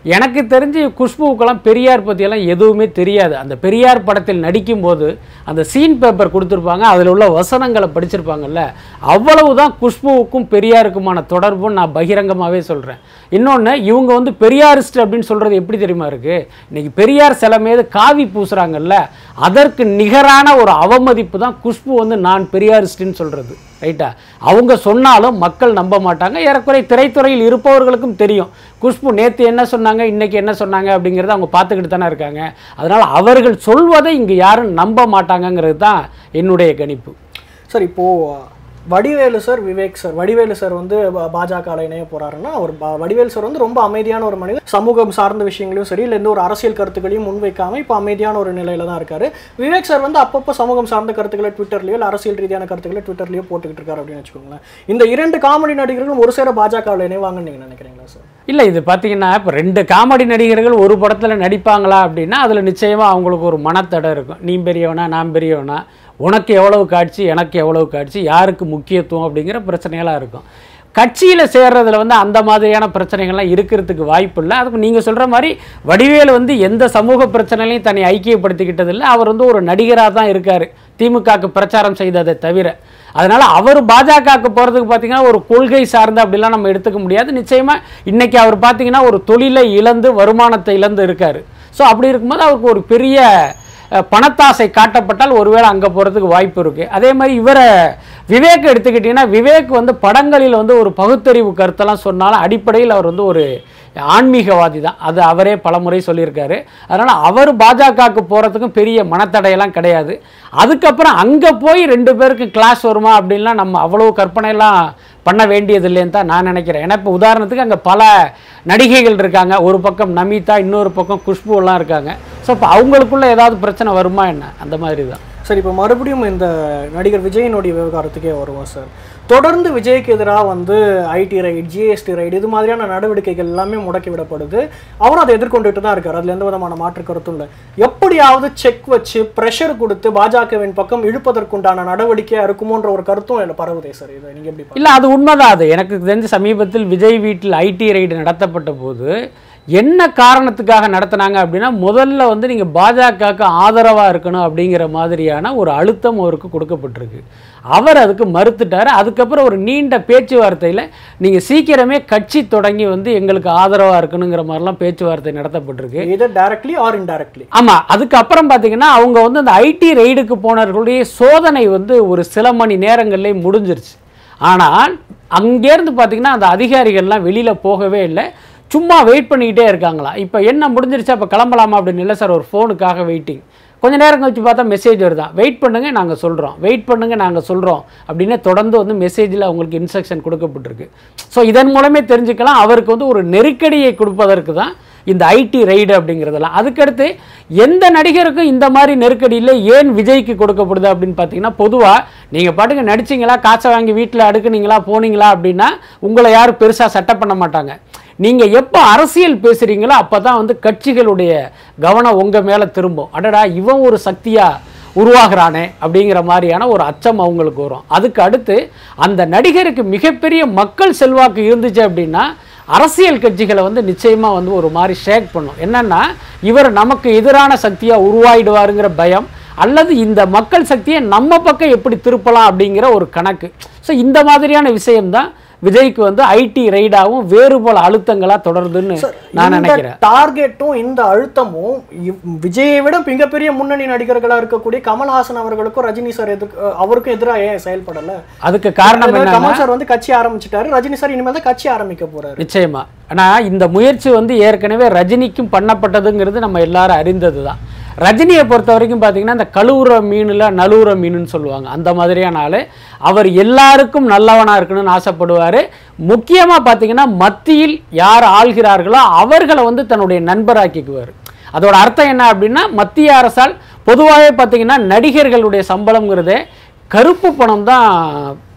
எனக்கு தெரிஞ்சு குஷ்புவுக்கெல்லாம் பெரியார் பற்றியெல்லாம் எதுவுமே தெரியாது அந்த பெரியார் படத்தில் நடிக்கும்போது அந்த சீன் பேப்பர் கொடுத்துருப்பாங்க அதில் உள்ள வசனங்களை படிச்சிருப்பாங்கல்ல அவ்வளவுதான் குஷ்புவுக்கும் பெரியாருக்குமான தொடர்புன்னு நான் பகிரங்கமாகவே சொல்கிறேன் இன்னொன்று இவங்க வந்து பெரியாரிஸ்ட் அப்படின்னு சொல்கிறது எப்படி தெரியுமா இருக்குது இன்னைக்கு பெரியார் சிலை மீது காவி பூசுகிறாங்கல்ல அதற்கு நிகரான ஒரு அவமதிப்பு தான் குஷ்பு வந்து நான் பெரியாரிஸ்ட்னு சொல்கிறது ரைட்டா அவங்க சொன்னாலும் மக்கள் நம்ப மாட்டாங்க ஏறக்குறை திரைத்துறையில் இருப்பவர்களுக்கும் தெரியும் குஷ்பு நேற்று என்ன சொன்னாங்க இன்னைக்கு என்ன சொன்னாங்க அப்படிங்கிறத அவங்க பார்த்துக்கிட்டு தானே இருக்காங்க அதனால் அவர்கள் சொல்வதை இங்கே யாரும் நம்ப மாட்டாங்கங்கிறது தான் என்னுடைய கணிப்பு சார் இப்போ Vadivelu sir Vivek sir Vadivelu sir வந்து பா- பாஜக ல இணைய போறாருன்னா அவர் பா- வடிவேலு சார் வந்து ரொம்ப அமைதியான ஒரு மனிதர் சமூகம் சார்ந்த விஷயங்களையும் சரி இல்லை எந்த ஒரு அரசியல் கருத்துக்களையும் முன்வைக்காம இப்போ அமைதியான ஒரு நிலையில தான் இருக்காரு விவேக் சார் வந்து அப்பப்போ சமூகம் சார்ந்த கருத்துக்களை ட்விட்டர்லயோ இல்லை அரசியல் ரீதியான கருத்துக்களை ட்விட்டர்லயோ போட்டுக்கிட்டு இருக்காரு அப்படின்னு வச்சுக்கோங்களேன் இந்த இரண்டு காமெடி நடிகர்களும் ஒரு சேர பாஜகவில் இணைவாங்கன்னு நீங்க நினைக்கிறீங்களா சார் இல்லை இது பார்த்தீங்கன்னா இப்போ ரெண்டு காமெடி நடிகர்கள் ஒரு படத்தில் நடிப்பாங்களா அப்படின்னா அதில் நிச்சயமாக அவங்களுக்கு ஒரு மனத்தடை இருக்கும் நீ பெரியவனா நான் பெரியவனா உனக்கு எவ்வளவு காட்சி எனக்கு எவ்வளவு காட்சி யாருக்கு முக்கியத்துவம் அப்படிங்கிற பிரச்சனைகளாக இருக்கும் கட்சியில் சேர்றதுல வந்து அந்த மாதிரியான பிரச்சனைகள்லாம் இருக்கிறதுக்கு வாய்ப்பு இல்லை அதுக்கு நீங்கள் சொல்கிற மாதிரி வடிவேலு வந்து எந்த சமூக பிரச்சனைகளையும் தன்னை ஐக்கியப்படுத்திக்கிட்டது இல்லை அவர் வந்து ஒரு நடிகராக தான் இருக்கார் திமுகவுக்கு பிரச்சாரம் செய்ததை தவிர அதனால் அவர் பாஜகவுக்கு போகிறதுக்கு பார்த்தீங்கன்னா ஒரு கொள்கை சார்ந்து அப்படிலாம் நம்ம எடுத்துக்க முடியாது நிச்சயமாக இன்னைக்கு அவர் பார்த்தீங்கன்னா ஒரு தொழிலை இழந்து வருமானத்தை இழந்து இருக்கார் ஸோ அப்படி இருக்கும்போது அவருக்கு ஒரு பெரிய அஹ், பணத்தாசை காட்டப்பட்டால் ஒருவேளை அங்கே போகிறதுக்கு வாய்ப்பு இருக்குது அதே மாதிரி இவரை விவேக் எடுத்துக்கிட்டிங்கன்னா விவேக் வந்து படங்களில் வந்து ஒரு பகுத்தறிவு கருத்தெல்லாம் சொன்னாலும் அடிப்படையில் அவர் வந்து ஒரு ஆன்மீகவாதி தான் அது அவரே பலமுறை சொல்லியிருக்காரு அதனால் அவர் பாஜகவுக்கு போகிறதுக்கும் பெரிய மனத்தடையெல்லாம் கிடையாது அதுக்கப்புறம் அங்கே போய் ரெண்டு பேருக்கு கிளாஸ் வருமா அப்படின்லாம் நம்ம அவ்வளோ கற்பனையெல்லாம் பண்ண வேண்டியது இல்லைன்னு தான் நான் நினைக்கிறேன் ஏன்னா இப்போ உதாரணத்துக்கு அங்கே பல நடிகைகள் இருக்காங்க ஒரு பக்கம் நமிதா இன்னொரு பக்கம் குஷ்பு எல்லாம் இருக்காங்க ஸோ இப்போ அவங்களுக்குள்ள ஏதாவது பிரச்சனை வருமா என்ன அந்த மாதிரி தான் சரி இப்போ மறுபடியும் இந்த நடிகர் விஜயனுடைய விவகாரத்துக்கே வருவோம் சார் தொடர்ந்து விஜய்க்கு எதிராக வந்து ஐடி ரைட் ஜிஎஸ்டி ரைட் இது மாதிரியான நடவடிக்கைகள் எல்லாமே முடக்கி விடப்படுது அவரும் அதை எதிர்கொண்டுட்டு தான் இருக்கார் அதுல எந்த விதமான மாற்று கருத்தும் இல்லை எப்படியாவது செக் வச்சு ப்ரெஷர் கொடுத்து பாஜகவின் பக்கம் இழுப்பதற்குண்டான நடவடிக்கையா இருக்குமோன்ற ஒரு கருத்தும் இதுல பரவுதே சார் இதை நீங்க எப்படி பாக்குறீங்க? இல்லை அது உண்மைதான் அது எனக்கு தெரிஞ்ச சமீபத்தில் விஜய் வீட்டில் ஐடி ரைடு நடத்தப்பட்ட போது என்ன காரணத்துக்காக நடத்தினாங்க அப்படின்னா முதல்ல வந்து நீங்கள் பாஜகவுக்கு ஆதரவாக இருக்கணும் அப்படிங்கிற மாதிரியான ஒரு அழுத்தம் அவருக்கு கொடுக்கப்பட்டிருக்கு அவர் அதுக்கு மறுத்துட்டார் அதுக்கப்புறம் ஒரு நீண்ட பேச்சுவார்த்தையில் நீங்கள் சீக்கிரமே கட்சி தொடங்கி வந்து எங்களுக்கு ஆதரவாக இருக்கணுங்கிற மாதிரிலாம் பேச்சுவார்த்தை நடத்தப்பட்டிருக்கு either directly ஆர் indirectly ஆமாம் அதுக்கப்புறம் பார்த்தீங்கன்னா அவங்க வந்து அந்த ஐடி ரெய்டுக்கு போனவர்களுடைய சோதனை வந்து ஒரு சில மணி நேரங்கள்லேயே முடிஞ்சிருச்சு ஆனால் அங்கேருந்து பார்த்தீங்கன்னா அந்த அதிகாரிகள்லாம் வெளியில் போகவே இல்லை சும்மா வெயிட் பண்ணிக்கிட்டே இருக்காங்களாம் இப்போ என்ன முடிஞ்சிருச்சு அப்போ கிளம்பலாமா அப்படின்னு இல்லை சார் ஒரு ஃபோனுக்காக வெயிட்டிங் கொஞ்ச நேரம் கழிச்சு பார்த்தா மெசேஜ் வருதான் வெயிட் பண்ணுங்க நாங்கள் சொல்கிறோம் வெயிட் பண்ணுங்க நாங்கள் சொல்கிறோம் அப்படின்னு தொடர்ந்து வந்து மெசேஜில் அவங்களுக்கு இன்ஸ்ட்ரக்ஷன் கொடுக்கப்பட்டிருக்கு ஸோ இதன் மூலமே தெரிஞ்சுக்கலாம் அவருக்கு வந்து ஒரு நெருக்கடியை கொடுப்பதற்கு தான் இந்த ஐடி ரைடு அப்படிங்கிறதெல்லாம் அதுக்கடுத்து எந்த நடிகருக்கும் இந்த மாதிரி நெருக்கடி இல்லை ஏன் விஜய்க்கு கொடுக்கப்படுது அப்படின்னு பார்த்தீங்கன்னா பொதுவாக நீங்கள் பாட்டுக்கு நடிச்சீங்களா காசை வாங்கி வீட்டில் அடுக்குனீங்களா போனீங்களா அப்படின்னா உங்களை யாரும் பெருசாக சட்டை பண்ண மாட்டாங்க நீங்கள் எப்போ அரசியல் பேசுகிறீங்களோ அப்போ தான் வந்து கட்சிகளுடைய கவனம் உங்கள் மேலே திரும்பும் அடடா இவன் ஒரு சக்தியாக உருவாகிறானே அப்படிங்கிற மாதிரியான ஒரு அச்சம் அவங்களுக்கு வரும் அதுக்கு அடுத்து அந்த நடிகருக்கு மிகப்பெரிய மக்கள் செல்வாக்கு இருந்துச்சு அப்படின்னா அரசியல் கட்சிகளை வந்து நிச்சயமாக வந்து ஒரு மாதிரி ஷேக் பண்ணும் என்னன்னா இவர் நமக்கு எதிரான சக்தியாக உருவாயிடுவாருங்கிற பயம் அல்லது இந்த மக்கள் சக்தியை நம்ம பக்கம் எப்படி திருப்பலாம் அப்படிங்கிற ஒரு கணக்கு ஸோ இந்த மாதிரியான விஷயம்தான் விஜய்க்கு வந்து ஐடி ரைடாகவும் வேறு போல அழுத்தங்களாக தொடருதுன்னு நான் இந்த நினைக்கிறேன் டார்கெட்டும் இந்த அழுத்தமும் இவ்- விஜயை விட மிகப்பெரிய முன்னணி நடிகர்களா இருக்கக்கூடிய கமல்ஹாசன் அவர்களுக்கும் ரஜினி சார் எதுக்கு அவருக்கும் எதிராக ஏன் செயல்படல அதுக்கு காரணம் அதாவது என்ன கமல் சார் வந்து கட்சி ஆரம்பிச்சிட்டாரு ரஜினி சார் இனிமேல் தான் கட்சி ஆரம்பிக்க போறாரு நிச்சயமா ஆனால் இந்த முயற்சி வந்து ஏற்கனவே ரஜினிக்கும் பண்ணப்பட்டதுங்கிறது நம்ம எல்லாரும் அறிந்தது தான் ரஜினியை பொறுத்த வரைக்கும் பார்த்தீங்கன்னா இந்த கழுவுற மீனில் நழுவுற மீனுன்னு சொல்லுவாங்க அந்த மாதிரியான ஆள் அவர் எல்லாருக்கும் நல்லவனாக இருக்கணும்னு ஆசைப்படுவார் முக்கியமாக பார்த்தீங்கன்னா மத்தியில் யார் ஆள்கிறார்களோ அவர்களை வந்து தன்னுடைய நண்பராக்கிக்குவார் அதோட அர்த்தம் என்ன அப்படின்னா மத்திய அரசால் பொதுவாகவே பார்த்தீங்கன்னா நடிகர்களுடைய சம்பளம்ங்கிறதே கருப்பு பணம் தான்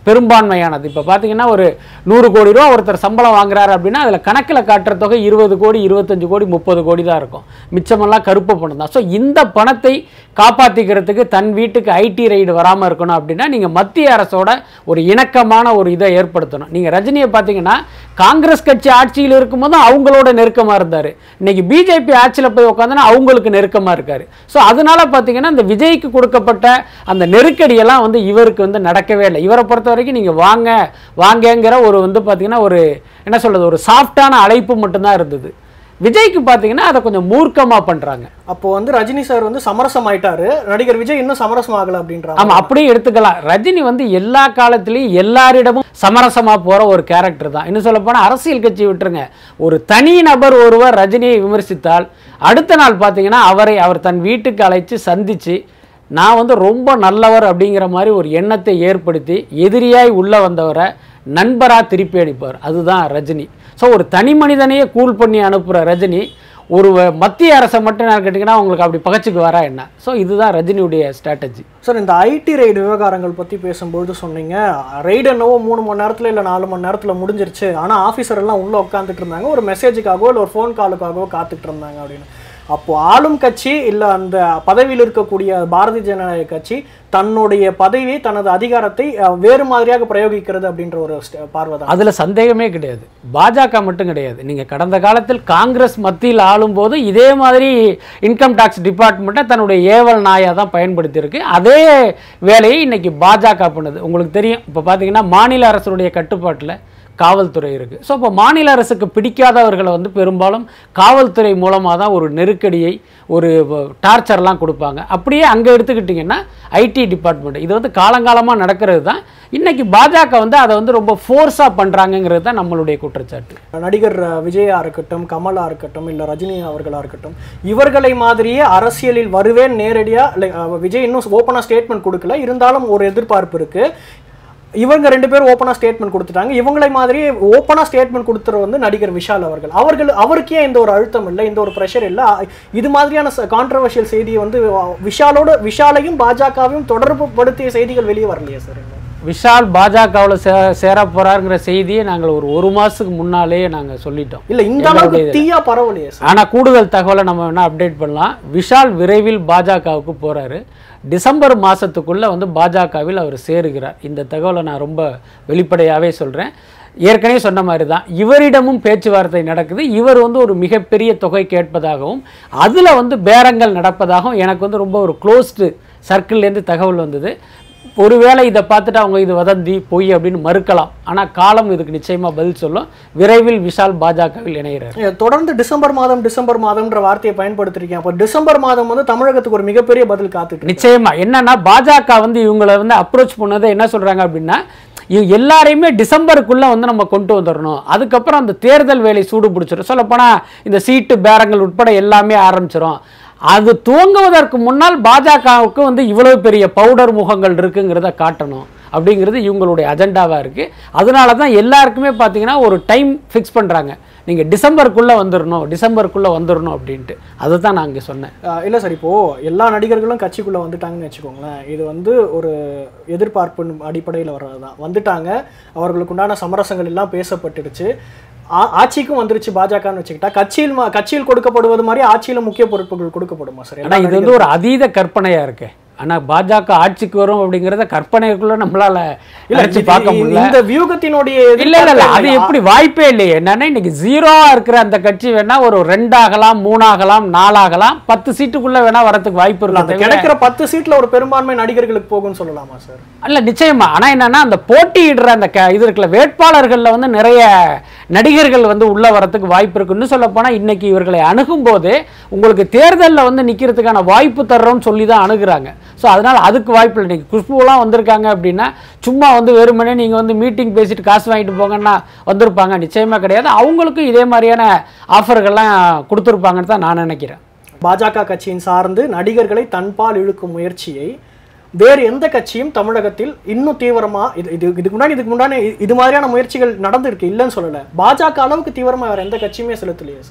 பெரும்பான்மையானது இப்போ பார்த்தீங்கன்னா ஒரு நூறு கோடி ரூபா ஒருத்தர் சம்பளம் வாங்குறாரு அப்படின்னா அதில் கணக்கில் காட்டுற தொகை இருபது கோடி இருபத்தஞ்சு கோடி முப்பது கோடி தான் இருக்கும் மிச்சமெல்லாம் கருப்பு பணம் தான் ஸோ இந்த பணத்தை காப்பாற்றிக்கிறதுக்கு தன் வீட்டுக்கு ஐடி ரைடு வராமல் இருக்கணும் அப்படின்னா நீங்கள் மத்திய அரசோட ஒரு இணக்கமான ஒரு இதை ஏற்படுத்தணும் நீங்கள் ரஜினியை பார்த்தீங்கன்னா காங்கிரஸ் கட்சி ஆட்சியில் இருக்கும்போது அவங்களோட நெருக்கமாக இருந்தார் இன்னைக்கு பிஜேபி ஆட்சியில் போய் உட்காந்துன்னா அவங்களுக்கு நெருக்கமாக இருக்காரு ஸோ அதனால பார்த்தீங்கன்னா இந்த விஜய்க்கு கொடுக்கப்பட்ட அந்த நெருக்கடியெல்லாம் வந்து இவருக்கு வந்து நடக்கவே இல்லை இவரை பொறுத்த வரைக்கும் நீங்கள் வாங்க வாங்கங்கிற ஒரு வந்து பார்த்தீங்கன்னா ஒரு என்ன சொல்றது ஒரு சாஃப்டான அழைப்பு மட்டும்தான் இருந்தது விஜய்க்கு பார்த்தீங்கன்னா அதை கொஞ்சம் மூர்க்கமாக பண்ணுறாங்க அப்போ வந்து ரஜினி சார் வந்து சமரசம் ஆயிட்டாரு நடிகர் விஜய் இன்னும் சமரசம் ஆகல அப்படின்றாங்க ஆமா அப்படியே எடுத்துக்கலாம் ரஜினி வந்து எல்லா காலத்திலையும் எல்லாரிடமும் சமரசமா போற ஒரு கேரக்டர் தான் இன்னும் சொல்ல போனா அரசியல் கட்சி விட்டுருங்க ஒரு தனி நபர் ஒருவர் ரஜினியை விமர்சித்தால் அடுத்த நாள் பார்த்தீங்கன்னா அவரை அவர் தன் வீட்டுக்கு அழைச்சு சந்திச்சு நான் வந்து ரொம்ப நல்லவர் அப்படிங்கிற மாதிரி ஒரு எண்ணத்தை ஏற்படுத்தி எதிரியாய் உள்ள வந்தவரை நண்பராக திருப்பி அனுப்பார் அதுதான் ரஜினி ஸோ ஒரு தனி மனிதனையே கூல் பண்ணி அனுப்புகிற ரஜினி ஒரு வ- மத்திய அரசை மட்டும் நான் கேட்டிங்கன்னா உங்களுக்கு அப்படி பகச்சுக்கு வரா என்ன ஸோ இதுதான் ரஜினியுடைய ஸ்ட்ராட்டஜி சார் இந்த ஐடி ரைடு விவகாரங்கள் பற்றி பேசும்பொழுது சொன்னீங்க ரைடு என்னவோ மூணு மணி நேரத்தில் இல்லை நாலு மணி நேரத்தில் முடிஞ்சிருச்சு ஆனால் ஆஃபீஸர் எல்லாம் உள்ளே உட்காந்துட்டு இருந்தாங்க ஒரு மெசேஜுக்காகவோ இல்லை ஒரு ஃபோன் காலுக்காகவோ காத்துட்டு இருந்தாங்க அப்படின்னு அப்போ ஆளும் கட்சி இல்லை அந்த பதவியில் இருக்கக்கூடிய பாரதிய ஜனதா கட்சி தன்னுடைய பதவியை தனது அதிகாரத்தை அஹ், வேறு மாதிரியாக பிரயோகிக்கிறது அப்படின்ற ஒரு ஸ்ட- பார்வை தான் அதுல சந்தேகமே கிடையாது பாஜக மட்டும் கிடையாது நீங்க கடந்த காலத்தில் காங்கிரஸ் மத்தியில் ஆளும்போது இதே மாதிரி இன்கம் டாக்ஸ் டிபார்ட்மெண்ட்டை தன்னுடைய ஏவல் நாயா தான் பயன்படுத்தியிருக்கு அதே வேலையை இன்னைக்கு பாஜக பண்ணுது உங்களுக்கு தெரியும் இப்போ பார்த்தீங்கன்னா மாநில அரசுடைய கட்டுப்பாட்டில் காவல்துறை இருக்கு ஸோ இப்போ மாநில அரசுக்கு பிடிக்காதவர்களை வந்து பெரும்பாலும் காவல்துறை மூலமாக தான் ஒரு நெருக்கடியை ஒரு டார்ச்சர்லாம் கொடுப்பாங்க அப்படியே அங்கே எடுத்துக்கிட்டிங்கன்னா ஐடி டிபார்ட்மெண்ட் இது வந்து காலங்காலமாக நடக்கிறது தான் இன்னைக்கு பாஜக வந்து அதை வந்து ரொம்ப ஃபோர்ஸாக பண்ணுறாங்கங்கிறது தான் நம்மளுடைய குற்றச்சாட்டு நடிகர் அஹ், விஜயா இருக்கட்டும் கமலா இருக்கட்டும் இல்லை ரஜினி அவர்களா இருக்கட்டும் இவர்களை மாதிரியே அரசியலில் வருவேன் நேரடியா like, அஹ், விஜய் இன்னும் ஓப்பனாக ஸ்டேட்மெண்ட் கொடுக்கல இருந்தாலும் ஒரு எதிர்பார்ப்பு இருக்கு இவங்க ரெண்டு பேரும் ஓப்பனாக ஸ்டேட்மெண்ட் கொடுத்துட்டாங்க இவங்களை மாதிரி ஓப்பனாக ஸ்டேட்மெண்ட் கொடுத்துறது வந்து நடிகர் விஷால் அவர்கள் அவர்கள் அவருக்கே இந்த ஒரு அழுத்தம் இல்லை இந்த ஒரு ப்ரெஷர் இல்லை இது மாதிரியான கான்ட்ரவர்ஷியல் செய்தியை வந்து அஹ், விஷாலோட விஷாலையும் பாஜகவையும் தொடர்பு படுத்திய செய்திகள் வெளியே வரலையே சார் விஷால் பாஜகவில் சே சேர போறாருங்கிற செய்தியை நாங்கள் ஒரு ஒரு மாதத்துக்கு முன்னாலே நாங்கள் சொல்லிட்டோம் இல்ல இந்த அளவுக்கு தீயா பரவலையே சார் ஆனால் கூடுதல் தகவலை நம்ம வேணால் அப்டேட் பண்ணலாம் விஷால் விரைவில் பாஜகவுக்கு போகிறாரு டிசம்பர் மாதத்துக்குள்ளே வந்து பாஜகவில் அவர் சேருகிறார் இந்த தகவலை நான் ரொம்ப வெளிப்படையாகவே சொல்கிறேன் ஏற்கனவே சொன்ன மாதிரி தான் இவரிடமும் பேச்சுவார்த்தை நடக்குது இவர் வந்து ஒரு மிகப்பெரிய தொகை கேட்பதாகவும் அதில் வந்து பேரங்கள் நடப்பதாகவும் எனக்கு வந்து ரொம்ப ஒரு க்ளோஸ்டு சர்க்கிள்லேருந்து தகவல் வந்தது ஒருவேளை இதை பார்த்துட்டு அவங்க இது வதந்தி பொய் அப்படின்னு மறுக்கலாம் ஆனால் காலம் இதுக்கு நிச்சயமாக பதில் சொல்லும் விரைவில் விஷால் பாஜகவில் இணைகிறார் ஏ, தொடர்ந்து டிசம்பர் மாதம் டிசம்பர் மாதம்ன்ற வார்த்தையை பயன்படுத்திருக்கீங்க அப்போ டிசம்பர் மாதம் வந்து தமிழகத்துக்கு ஒரு மிகப்பெரிய பதில் காத்துட்டு இருக்கு. நிச்சயமா என்னன்னா பாஜக வந்து இவங்களை வந்து அப்ரோச் பண்ணதை என்ன சொல்றாங்க அப்படின்னா இவங்க எல்லாரையுமே டிசம்பருக்குள்ள வந்து நம்ம கொண்டு வந்துடணும் அதுக்கப்புறம் அந்த தேர்தல் வேலை சூடு பிடிச்சிடும் சொல்லப்போனா இந்த சீட்டு பேரங்கள் உட்பட எல்லாமே ஆரம்பிச்சிடும் அது துவங்குவதற்கு முன்னால் பாஜகவுக்கு வந்து இவ்வளவு பெரிய பவுடர் முகங்கள் இருக்குங்கிறத காட்டணும் அப்படிங்கிறது இவங்களுடைய அஜெண்டாவாக இருக்குது அதனால தான் எல்லாருக்குமே பார்த்தீங்கன்னா ஒரு டைம் ஃபிக்ஸ் பண்ணுறாங்க நீங்கள் டிசம்பருக்குள்ளே வந்துடணும் டிசம்பருக்குள்ளே வந்துடணும் அப்படின்ட்டு அதை தான் நான் இங்கே சொன்னேன் ஆ, இல்ல சார் இப்போ எல்லா நடிகர்களும் கட்சிக்குள்ள வந்துட்டாங்கன்னு வச்சுக்கோங்களேன் இது வந்து ஒரு எதிர்பார்ப்பு அடிப்படையில் வர்றதுதான் வந்துட்டாங்க அவர்களுக்கு உண்டான சமரசங்கள் எல்லாம் பேசப்பட்டுடுச்சு ஆ- ஆட்சிக்கும் வந்துருச்சு பாஜகன்னு வச்சுக்கிட்டா கட்சியில் ம- கட்சியில் கொடுக்கப்படுவது மாதிரி ஆட்சியில முக்கிய பொறுப்புகள் கொடுக்கப்படுமா சார் எல்லா ஆனா இது வந்து ஒரு அதீத கற்பனையா இருக்கு ஆனா பாஜக ஆட்சிக்கு வரும் அப்படிங்கறத கற்பனைக்குள்ள நம்மளால இல்ல, நினைச்சு இது- பார்க்க முடியல இந்த வியூகத்தினுடைய இல்ல இல்ல இல்ல எதிர்பார்ப்பு அது இல்லை. எப்படி வாய்ப்பே இல்லையே என்னன்னா இன்னைக்கு ஜீரோவா இருக்கிற அந்த கட்சி வேணா ஒரு ரெண்டாகலாம் மூணாகலாம் நாலாகலாம் பத்து சீட்டுக்குள்ள வேணா வரதுக்கு வாய்ப்பு இல்ல, அந்த இருக்கு கிடைக்கிற பத்து சீட்ல ஒரு பெரும்பான்மை நடிகர்களுக்கு போகும்னு சொல்லலாமா சார் அல்ல நிச்சயமா ஆனா என்னன்னா அந்த போட்டியிடுற அந்த க இது இருக்குல்ல வேட்பாளர்கள்ல வந்து நிறைய நடிகர்கள் வந்து உள்ள வரதுக்கு வாய்ப்பு இருக்கு இன்னும் சொல்ல போனா இன்னைக்கு இவர்களை அணுகும் போது உங்களுக்கு தேர்தல்ல வந்து நிக்கிறதுக்கான வாய்ப்பு தர்றோம்னு சொல்லி தான் அணுகுறாங்க ஸோ அதனால அதுக்கு வாய்ப்பு இல்லை இன்னைக்கு குஷ்புலாம் வந்திருக்காங்க அப்படின்னா சும்மா வந்து வெறுமனே நீங்க வந்து மீட்டிங் பேசிட்டு காசு வாங்கிட்டு போங்கன்னா வந்திருப்பாங்க நிச்சயமா கிடையாது அவங்களுக்கும் இதே மாதிரியான ஆஃபர்கள்லாம் கொடுத்துருப்பாங்கன்னு தான் நான் நினைக்கிறேன் பாஜக கட்சியின் சார்ந்து நடிகர்களை தன்பால் இழுக்கும் முயற்சியை வேறு எந்த கட்சியும் தமிழகத்தில் இன்னும் தீவிரமா இது இது இதுக்கு முன்னாடி இதுக்கு முன்னாடி இது மாதிரியான முயற்சிகள் நடந்திருக்கு இல்லைன்னு சொல்லல பாஜக அளவுக்கு தீவிரமா வேற எந்த கட்சியுமே செலுத்தலையே சார்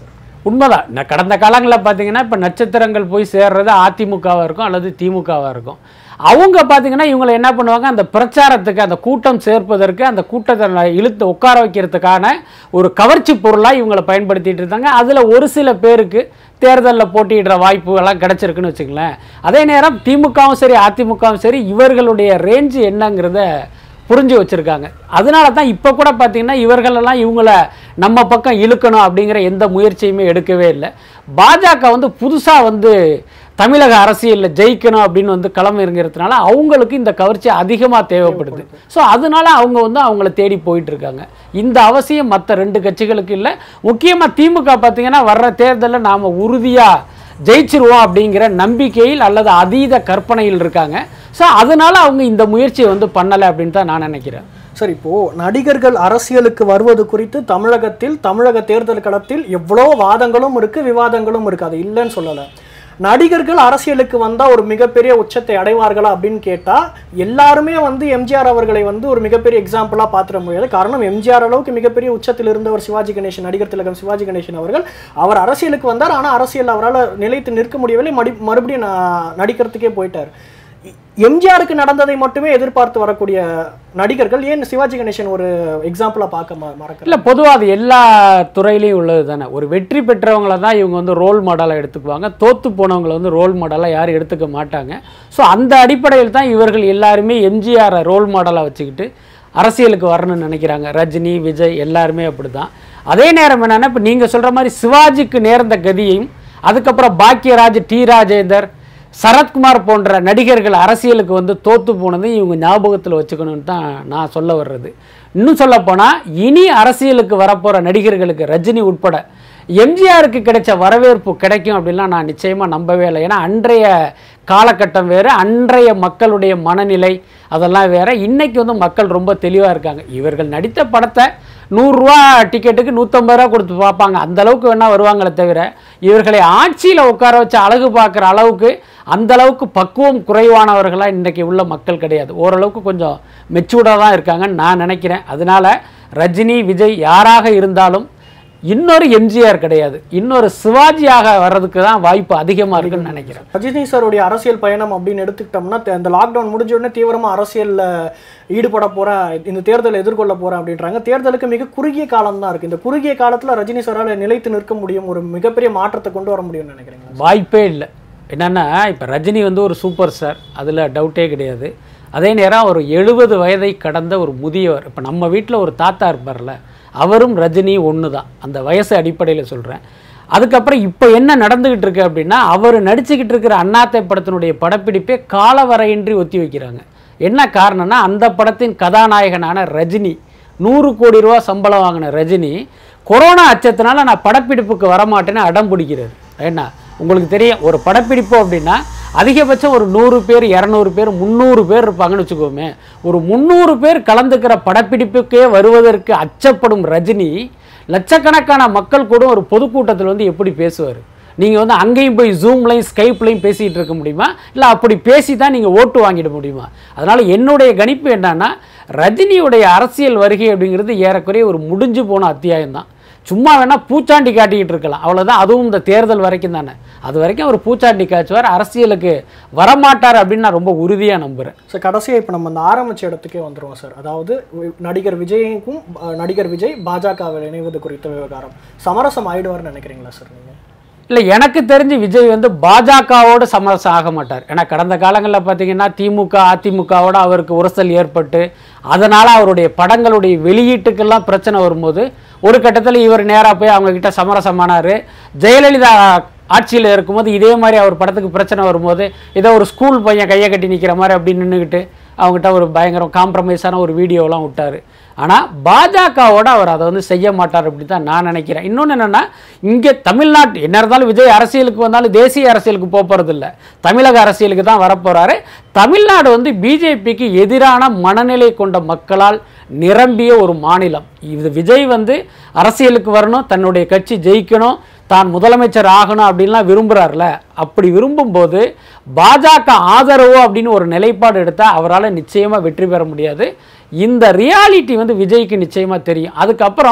உண்மைதான் நான் கடந்த காலங்களில் பார்த்தீங்கன்னா இப்போ நட்சத்திரங்கள் போய் சேர்றது அதிமுகவாக இருக்கும் அல்லது திமுகவாக இருக்கும் அவங்க பார்த்தீங்கன்னா இவங்களை என்ன பண்ணுவாங்க அந்த பிரச்சாரத்துக்கு அந்த கூட்டம் சேர்ப்பதற்கு அந்த கூட்டத்தை இழுத்து உட்கார வைக்கிறதுக்கான ஒரு கவர்ச்சி பொருளாக இவங்களை பயன்படுத்திட்டு இருந்தாங்க அதில் ஒரு சில பேருக்கு தேர்தலில் போட்டியிடுற வாய்ப்பு எல்லாம் கிடைச்சிருக்குன்னு வச்சுங்களேன் அதே நேரம் திமுகவும் சரி அதிமுகவும் சரி இவர்களுடைய ரேஞ்சு என்னங்கிறத புரிஞ்சு வச்சுருக்காங்க அதனால தான் இப்போ கூட பார்த்தீங்கன்னா இவர்களெல்லாம் இவங்கள நம்ம பக்கம் இழுக்கணும் அப்படிங்கிற எந்த முயற்சியுமே எடுக்கவே இல்லை பாஜக வந்து புதுசாக வந்து தமிழக அரசியலில் ஜெயிக்கணும் அப்படின்னு வந்து களம் இறங்கிறதுனால அவங்களுக்கு இந்த கவர்ச்சி அதிகமாக தேவைப்படுது ஸோ அதனால அவங்க வந்து அவங்கள தேடி போயிட்டு இருக்காங்க இந்த அவசியம் மற்ற ரெண்டு கட்சிகளுக்கு இல்லை முக்கியமாக திமுக பார்த்தீங்கன்னா வர்ற தேர்தலில் நாம் உறுதியாக ஜெயிச்சிருவோம் அப்படிங்கிற நம்பிக்கையில் அல்லது அதீத கற்பனையில் இருக்காங்க ஸோ அதனால அவங்க இந்த முயற்சியை வந்து பண்ணலை அப்படின்னு தான் நான் நினைக்கிறேன் சரி இப்போ நடிகர்கள் அரசியலுக்கு வருவது குறித்து தமிழகத்தில் தமிழக தேர்தல் களத்தில் எவ்வளோ வாதங்களும் இருக்கு விவாதங்களும் இருக்கு அது இல்லைன்னு சொல்லலை நடிகர்கள் அரசியலுக்கு வந்தா ஒரு மிகப்பெரிய உச்சத்தை அடைவார்களா அப்படின்னு கேட்டா எல்லாருமே வந்து எம்ஜிஆர் அவர்களை வந்து ஒரு மிகப்பெரிய எக்ஸாம்பிளா பாத்திர முடியாது காரணம் எம்ஜிஆர் அளவுக்கு மிகப்பெரிய உச்சத்தில் இருந்தவர் சிவாஜி கணேசன் நடிகர் திலகம் சிவாஜி கணேசன் அவர்கள் அவர் அரசியலுக்கு வந்தார் ஆனா அரசியல் அவரால் நிலைத்து நிற்க முடியவில்லை மடி மறுபடியும் ந- நடிக்கிறதுக்கே போயிட்டார் எம்ஜிஆருக்கு நடந்ததை மட்டுமே எதிர்பார்த்து வரக்கூடிய நடிகர்கள் ஏன் சிவாஜி கணேசன் ஒரு எக்ஸாம்பிளா பார்க்க ம- மறக்கல இல்லை பொதுவாக அது எல்லா துறையிலையும் உள்ளது தானே ஒரு வெற்றி பெற்றவங்கள தான் இவங்க வந்து ரோல் மாடலாக எடுத்துக்குவாங்க தோத்து போனவங்களை வந்து ரோல் மாடலாக யாரும் எடுத்துக்க மாட்டாங்க ஸோ அந்த அடிப்படையில் தான் இவர்கள் எல்லாருமே எம்ஜிஆரை ரோல் மாடலாக வச்சுக்கிட்டு அரசியலுக்கு வரணும்னு நினைக்கிறாங்க ரஜினி விஜய் எல்லாருமே அப்படி தான் அதே நேரம் என்னென்னா இப்போ நீங்கள் சொல்கிற மாதிரி சிவாஜிக்கு நேர்ந்த கதியையும் அதுக்கப்புறம் பாக்கியராஜ் டி ராஜேந்தர் சரத்குமார் போன்ற நடிகர்கள் அரசியலுக்கு வந்து தோத்து போனது இவங்க ஞாபகத்தில் வச்சுக்கணும்னு தான் நான் சொல்ல வர்றது இன்னும் சொல்ல போனால் இனி அரசியலுக்கு வரப்போகிற நடிகர்களுக்கு ரஜினி உட்பட எம்ஜிஆருக்கு கிடைச்ச வரவேற்பு கிடைக்கும் அப்படின்லாம் நான் நிச்சயமாக நம்பவே இல்லை ஏன்னா அன்றைய காலகட்டம் வேறு அன்றைய மக்களுடைய மனநிலை அதெல்லாம் வேற இன்னைக்கு வந்து மக்கள் ரொம்ப தெளிவாக இருக்காங்க இவர்கள் நடித்த படத்தை நூறுரூவா டிக்கெட்டுக்கு நூற்றம்பது ரூபா கொடுத்து பார்ப்பாங்க அந்த அளவுக்கு வேணால் வருவாங்களே தவிர இவர்களை ஆட்சியில் உட்கார வச்சு அழகு பார்க்குற அளவுக்கு அந்த அளவுக்கு பக்குவம் குறைவானவர்களாக இன்றைக்கி உள்ள மக்கள் கிடையாது ஓரளவுக்கு கொஞ்சம் மெச்சூர்டாக தான் இருக்காங்கன்னு நான் நினைக்கிறேன் அதனால ரஜினி விஜய் யாராக இருந்தாலும் இன்னொரு எம்ஜிஆர் கிடையாது இன்னொரு சிவாஜியாக வர்றதுக்கு தான் வாய்ப்பு அதிகமாக இருக்குன்னு நினைக்கிறேன் ரஜினி சாருடைய அரசியல் பயணம் அப்படின்னு எடுத்துக்கிட்டோம்னா த- இந்த லாக்டவுன் முடிஞ்ச உடனே தீவிரமா அரசியல்ல ஈடுபட போறேன் இந்த தேர்தலை எதிர்கொள்ள போறேன் அப்படின்றாங்க தேர்தலுக்கு மிக குறுகிய காலம் தான் இருக்கு இந்த குறுகிய காலத்துல ரஜினி சாரால நிலைத்து நிற்க முடியும் ஒரு மிகப்பெரிய மாற்றத்தை கொண்டு வர முடியும்னு நினைக்கிறீங்க வாய்ப்பே இல்லை என்னென்னா இப்போ ரஜினி வந்து ஒரு சூப்பர் ஸ்டார் அதில் டவுட்டே கிடையாது அதே நேரம் ஒரு எழுபது வயதை கடந்த ஒரு முதியவர் இப்போ நம்ம வீட்டில் ஒரு தாத்தா இருப்பார்ல அவரும் ரஜினி ஒன்று தான் அந்த வயசு அடிப்படையில் சொல்கிறேன் அதுக்கப்புறம் இப்போ என்ன நடந்துக்கிட்டு இருக்கு அப்படின்னா அவர் நடிச்சுக்கிட்டு இருக்கிற அண்ணாத்தை படத்தினுடைய படப்பிடிப்பே காலவரையின்றி ஒத்தி வைக்கிறாங்க என்ன காரணம்னா அந்த படத்தின் கதாநாயகனான ரஜினி நூறு கோடி ரூபா சம்பளம் வாங்கின ரஜினி கொரோனா அச்சத்தினால நான் படப்பிடிப்புக்கு வரமாட்டேன்னு அடம் பிடிக்கிறாரு என்ன உங்களுக்கு தெரியும் ஒரு படப்பிடிப்பு அப்படின்னா அதிகபட்சம் ஒரு நூறு பேர் இரநூறு பேர் முந்நூறு பேர் இருப்பாங்கன்னு வச்சுக்கோமே ஒரு முந்நூறு பேர் கலந்துக்கிற படப்பிடிப்புக்கே வருவதற்கு அச்சப்படும் ரஜினி லட்சக்கணக்கான மக்கள் கூட ஒரு பொதுக்கூட்டத்தில் வந்து எப்படி பேசுவார் நீங்கள் வந்து அங்கேயும் போய் ஜூம்லையும் ஸ்கைப்லையும் பேசிகிட்டு இருக்க முடியுமா இல்லை அப்படி பேசி தான் நீங்கள் ஓட்டு வாங்கிட முடியுமா அதனால் என்னுடைய கணிப்பு என்னன்னா ரஜினியுடைய அரசியல் வருகை அப்படிங்கிறது ஏறக்குறைய ஒரு முடிஞ்சு போன அத்தியாயம் தான் சும்மா வேணால் பூச்சாண்டி காட்டிக்கிட்டு இருக்கலாம் அவ்வளோதான் அதுவும் இந்த தேர்தல் வரைக்கும் தானே அது வரைக்கும் அவர் பூச்சாண்டி காய்ச்சுவார் அரசியலுக்கு வரமாட்டார் அப்படின்னு நான் ரொம்ப உறுதியாக நம்புகிறேன் சார் கடைசியாக இப்போ நம்ம அந்த ஆரம்பிச்ச இடத்துக்கே வந்துருவோம் சார் அதாவது வி- நடிகர் விஜய்க்கும் அஹ், நடிகர் விஜய் பாஜகவில் இணைவது குறித்த விவகாரம் சமரசம் ஆயிடுவார்னு நினைக்கிறீங்களா சார் நீங்க இல்லை எனக்கு தெரிஞ்சு விஜய் வந்து பாஜகவோடு சமரசம் ஆக மாட்டார் ஏன்னா கடந்த காலங்களில் பார்த்தீங்கன்னா திமுக அதிமுகவோட அவருக்கு உரசல் ஏற்பட்டு அதனால் அவருடைய படங்களுடைய வெளியீட்டுக்கெல்லாம் பிரச்சனை வரும்போது ஒரு கட்டத்தில் இவர் நேராக போய் அவங்க கிட்ட சமரசமானார் ஜெயலலிதா ஆட்சியில் இருக்கும்போது இதே மாதிரி அவர் படத்துக்கு பிரச்சனை வரும்போது ஏதோ ஒரு ஸ்கூல் பையன் கையை கட்டி நிற்கிற மாதிரி அப்படி நின்றுக்கிட்டு அவங்ககிட்ட ஒரு பயங்கரம் காம்ப்ரமைஸான ஒரு வீடியோலாம் விட்டார் ஆனால் பாஜகவோட அவர் அதை வந்து செய்ய மாட்டார் அப்படி தான் நான் நினைக்கிறேன் இன்னொன்று என்னென்னா இங்கே தமிழ்நாட்டு என்ன இருந்தாலும் விஜய் அரசியலுக்கு வந்தாலும் தேசிய அரசியலுக்கு போக போகிறதில்ல தமிழக அரசியலுக்கு தான் வரப்போகிறாரு தமிழ்நாடு வந்து பிஜேபிக்கு எதிரான மனநிலை கொண்ட மக்களால் நிரம்பிய ஒரு மாநிலம் இது விஜய் வந்து அரசியலுக்கு வரணும் தன்னுடைய கட்சி ஜெயிக்கணும் தான் முதலமைச்சர் ஆகணும் அப்படின்லாம் விரும்புகிறார்ல அப்படி விரும்பும்போது பாஜக ஆதரவு அப்படின்னு ஒரு நிலைப்பாடு எடுத்தால் அவரால் நிச்சயமாக வெற்றி பெற முடியாது இந்த ரியாலிட்டி வந்து விஜய்க்கு நிச்சயமாக தெரியும் அதுக்கப்புறம்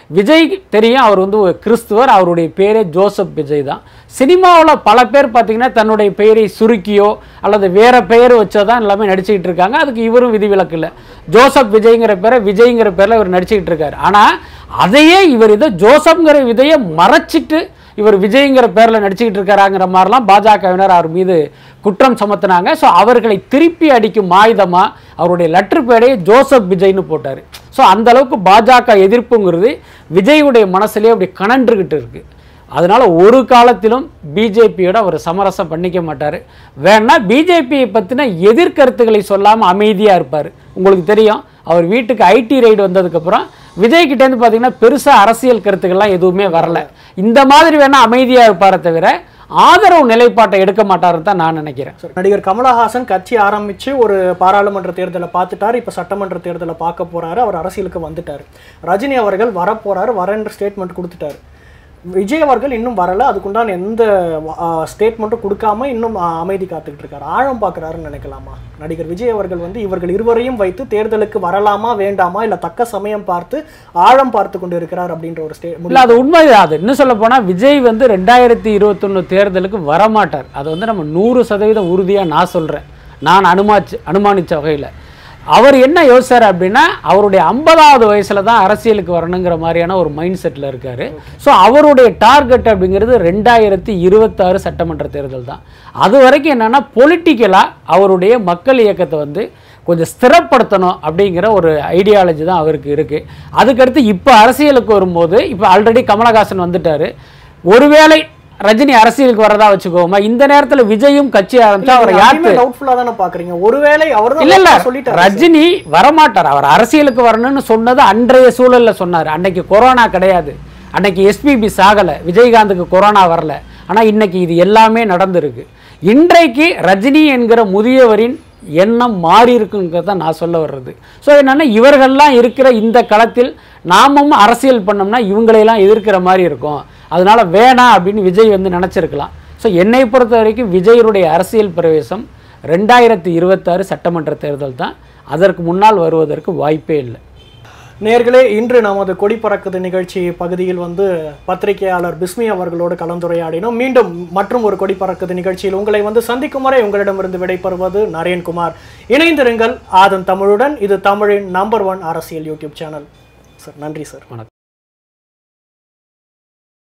விஜய் தெரியும் அவர் வந்து ஒரு கிறிஸ்துவர் அவருடைய பேரே ஜோசப் விஜய் தான் சினிமாவில் பல பேர் பார்த்தீங்கன்னா தன்னுடைய பெயரை சுருக்கியோ அல்லது வேற பெயர் வச்சோ தான் எல்லாமே நடிச்சுக்கிட்டு இருக்காங்க அதுக்கு இவரும் விதிவிலக்கு இல்லை ஜோசப் விஜய்ங்கிற பேரை விஜய்ங்கிற பேரில் இவர் நடிச்சுக்கிட்டு இருக்காரு ஆனால் அதையே இவர் இதை ஜோசப்ங்கிற விதையை மறைச்சிட்டு இவர் விஜய்ங்கிற பேரில் நடிச்சுக்கிட்டு இருக்காராங்கிற மாதிரிலாம் பாஜகவினர் அவர் மீது குற்றம் சுமத்துனாங்க ஸோ அவர்களை திருப்பி அடிக்கும் ஆயுதமாக அவருடைய லெட்டர் பேரையே ஜோசப் விஜய்னு போட்டார் ஸோ அந்த அளவுக்கு பாஜக எதிர்ப்புங்கிறது விஜயுடைய மனசுலேயே அப்படி கனன்றுகிட்டு இருக்கு அதனால ஒரு காலத்திலும் பிஜேபியோட அவர் சமரசம் பண்ணிக்க மாட்டார் வேணா பிஜேபியை பற்றின எதிர்கருத்துக்களை சொல்லாமல் அமைதியாக இருப்பார் உங்களுக்கு தெரியும் அவர் வீட்டுக்கு ஐடி ரைடு வந்ததுக்கப்புறம் விஜய் கிட்டேருந்து பார்த்தீங்கன்னா பெருசாக அரசியல் கருத்துக்கள்லாம் எதுவுமே வரல இந்த மாதிரி வேணா அமைதியாக இருப்பாரே தவிர ஆதரவு நிலைப்பாட்டை எடுக்க மாட்டாருன்னு தான் நான் நினைக்கிறேன் சரி, நடிகர் கமலஹாசன் கட்சி ஆரம்பிச்சு ஒரு பாராளுமன்ற தேர்தலை பார்த்துட்டாரு இப்போ சட்டமன்ற தேர்தலை பார்க்க போறாரு அவர் அரசியலுக்கு வந்துட்டாரு ரஜினி அவர்கள் வரப்போறாரு வரன்ற ஸ்டேட்மெண்ட் கொடுத்துட்டாரு விஜய் அவர்கள் இன்னும் வரல அதுக்குண்டான எந்த ஸ்டேட்மெண்ட்டும் கொடுக்காம இன்னும் ஆ, அமைதி காத்துக்கிட்டு இருக்காரு ஆழம் பார்க்கறாருன்னு நினைக்கலாமா நடிகர் விஜய் அவர்கள் வந்து இவர்கள் இருவரையும் வைத்து தேர்தலுக்கு வரலாமா வேண்டாமா இல்ல தக்க சமயம் பார்த்து ஆழம் பார்த்து கொண்டு இருக்கிறார் அப்படின்ற ஒரு ஸ்டே இல்லை அது உண்மை அது இன்னும் சொல்ல போனால் விஜய் வந்து ரெண்டாயிரத்தி இருபத்தொன்று தேர்தலுக்கு வரமாட்டார் அது வந்து நம்ம நூறு சதவீதம் உறுதியாக நான் சொல்கிறேன் நான் அனுமாச்சு அனுமானித்த வகையில் அவர் என்ன யோசிச்சார் அப்படின்னா அவருடைய ஐம்பதாவது வயசில் தான் அரசியலுக்கு வரணுங்கிற மாதிரியான ஒரு மைண்ட் செட்டில் இருக்கார் ஸோ அவருடைய டார்கெட் அப்படிங்கிறது ரெண்டாயிரத்தி இருபத்தாறு சட்டமன்ற தேர்தல் தான் அது வரைக்கும் என்னென்னா பொலிட்டிக்கலாக அவருடைய மக்கள் இயக்கத்தை வந்து கொஞ்சம் ஸ்திரப்படுத்தணும் அப்படிங்கிற ஒரு ஐடியாலஜி தான் அவருக்கு இருக்குது அதுக்கடுத்து இப்போ அரசியலுக்கு வரும்போது இப்போ ஆல்ரெடி கமலஹாசன் வந்துட்டாரு ஒருவேளை ரஜினி அரசியலுக்கு வரதா வச்சுக்கோமா இந்த நேரத்தில் விஜயும் கட்சி ஆரம்பிச்சா அவரை யாத்து டவுட்ஃபுல்லா தானே பாக்குறீங்க ஒருவேளை அவர் இல்ல இல்ல தான் சொல்லிட்டாரு ரஜினி வரமாட்டார் அவர் அரசியலுக்கு வரணும்னு சொன்னது அன்றைய சூழல்ல சொன்னார் அன்னைக்கு கொரோனா கிடையாது அன்னைக்கு எஸ்பிபி சாகல விஜயகாந்துக்கு கொரோனா வரல ஆனா இன்னைக்கு இது எல்லாமே நடந்திருக்கு இன்றைக்கு ரஜினி என்கிற முதியவரின் எண்ணம் மாறி இருக்குங்கிறத நான் சொல்ல வர்றது ஸோ என்னன்னா இவர்கள்லாம் இருக்கிற இந்த களத்தில் நாமும் அரசியல் பண்ணோம்னா இவங்களையெல்லாம் எதிர்க்கிற மாதிரி இருக்கும் அதனால வேணாம் அப்படின்னு விஜய் வந்து நினச்சிருக்கலாம் ஸோ என்னை பொறுத்த வரைக்கும் விஜயருடைய அரசியல் பிரவேசம் ரெண்டாயிரத்தி இருபத்தாறு சட்டமன்ற தேர்தல் தான் அதற்கு முன்னால் வருவதற்கு வாய்ப்பே இல்லை நேர்களே இன்று நமது கொடி பறக்குது நிகழ்ச்சி பகுதியில் வந்து பத்திரிகையாளர் பிஸ்மி அவர்களோடு கலந்துரையாடினோம் மீண்டும் மற்றும் ஒரு கொடி பறக்குது நிகழ்ச்சியில் உங்களை வந்து சந்திக்கும் வரை உங்களிடமிருந்து விடைபெறுவது நரேன்குமார் இணைந்திருங்கள் ஆதன் தமிழுடன் இது தமிழின் நம்பர் ஒன் அரசியல் யூடியூப் சேனல் சார் நன்றி சார் வணக்கம்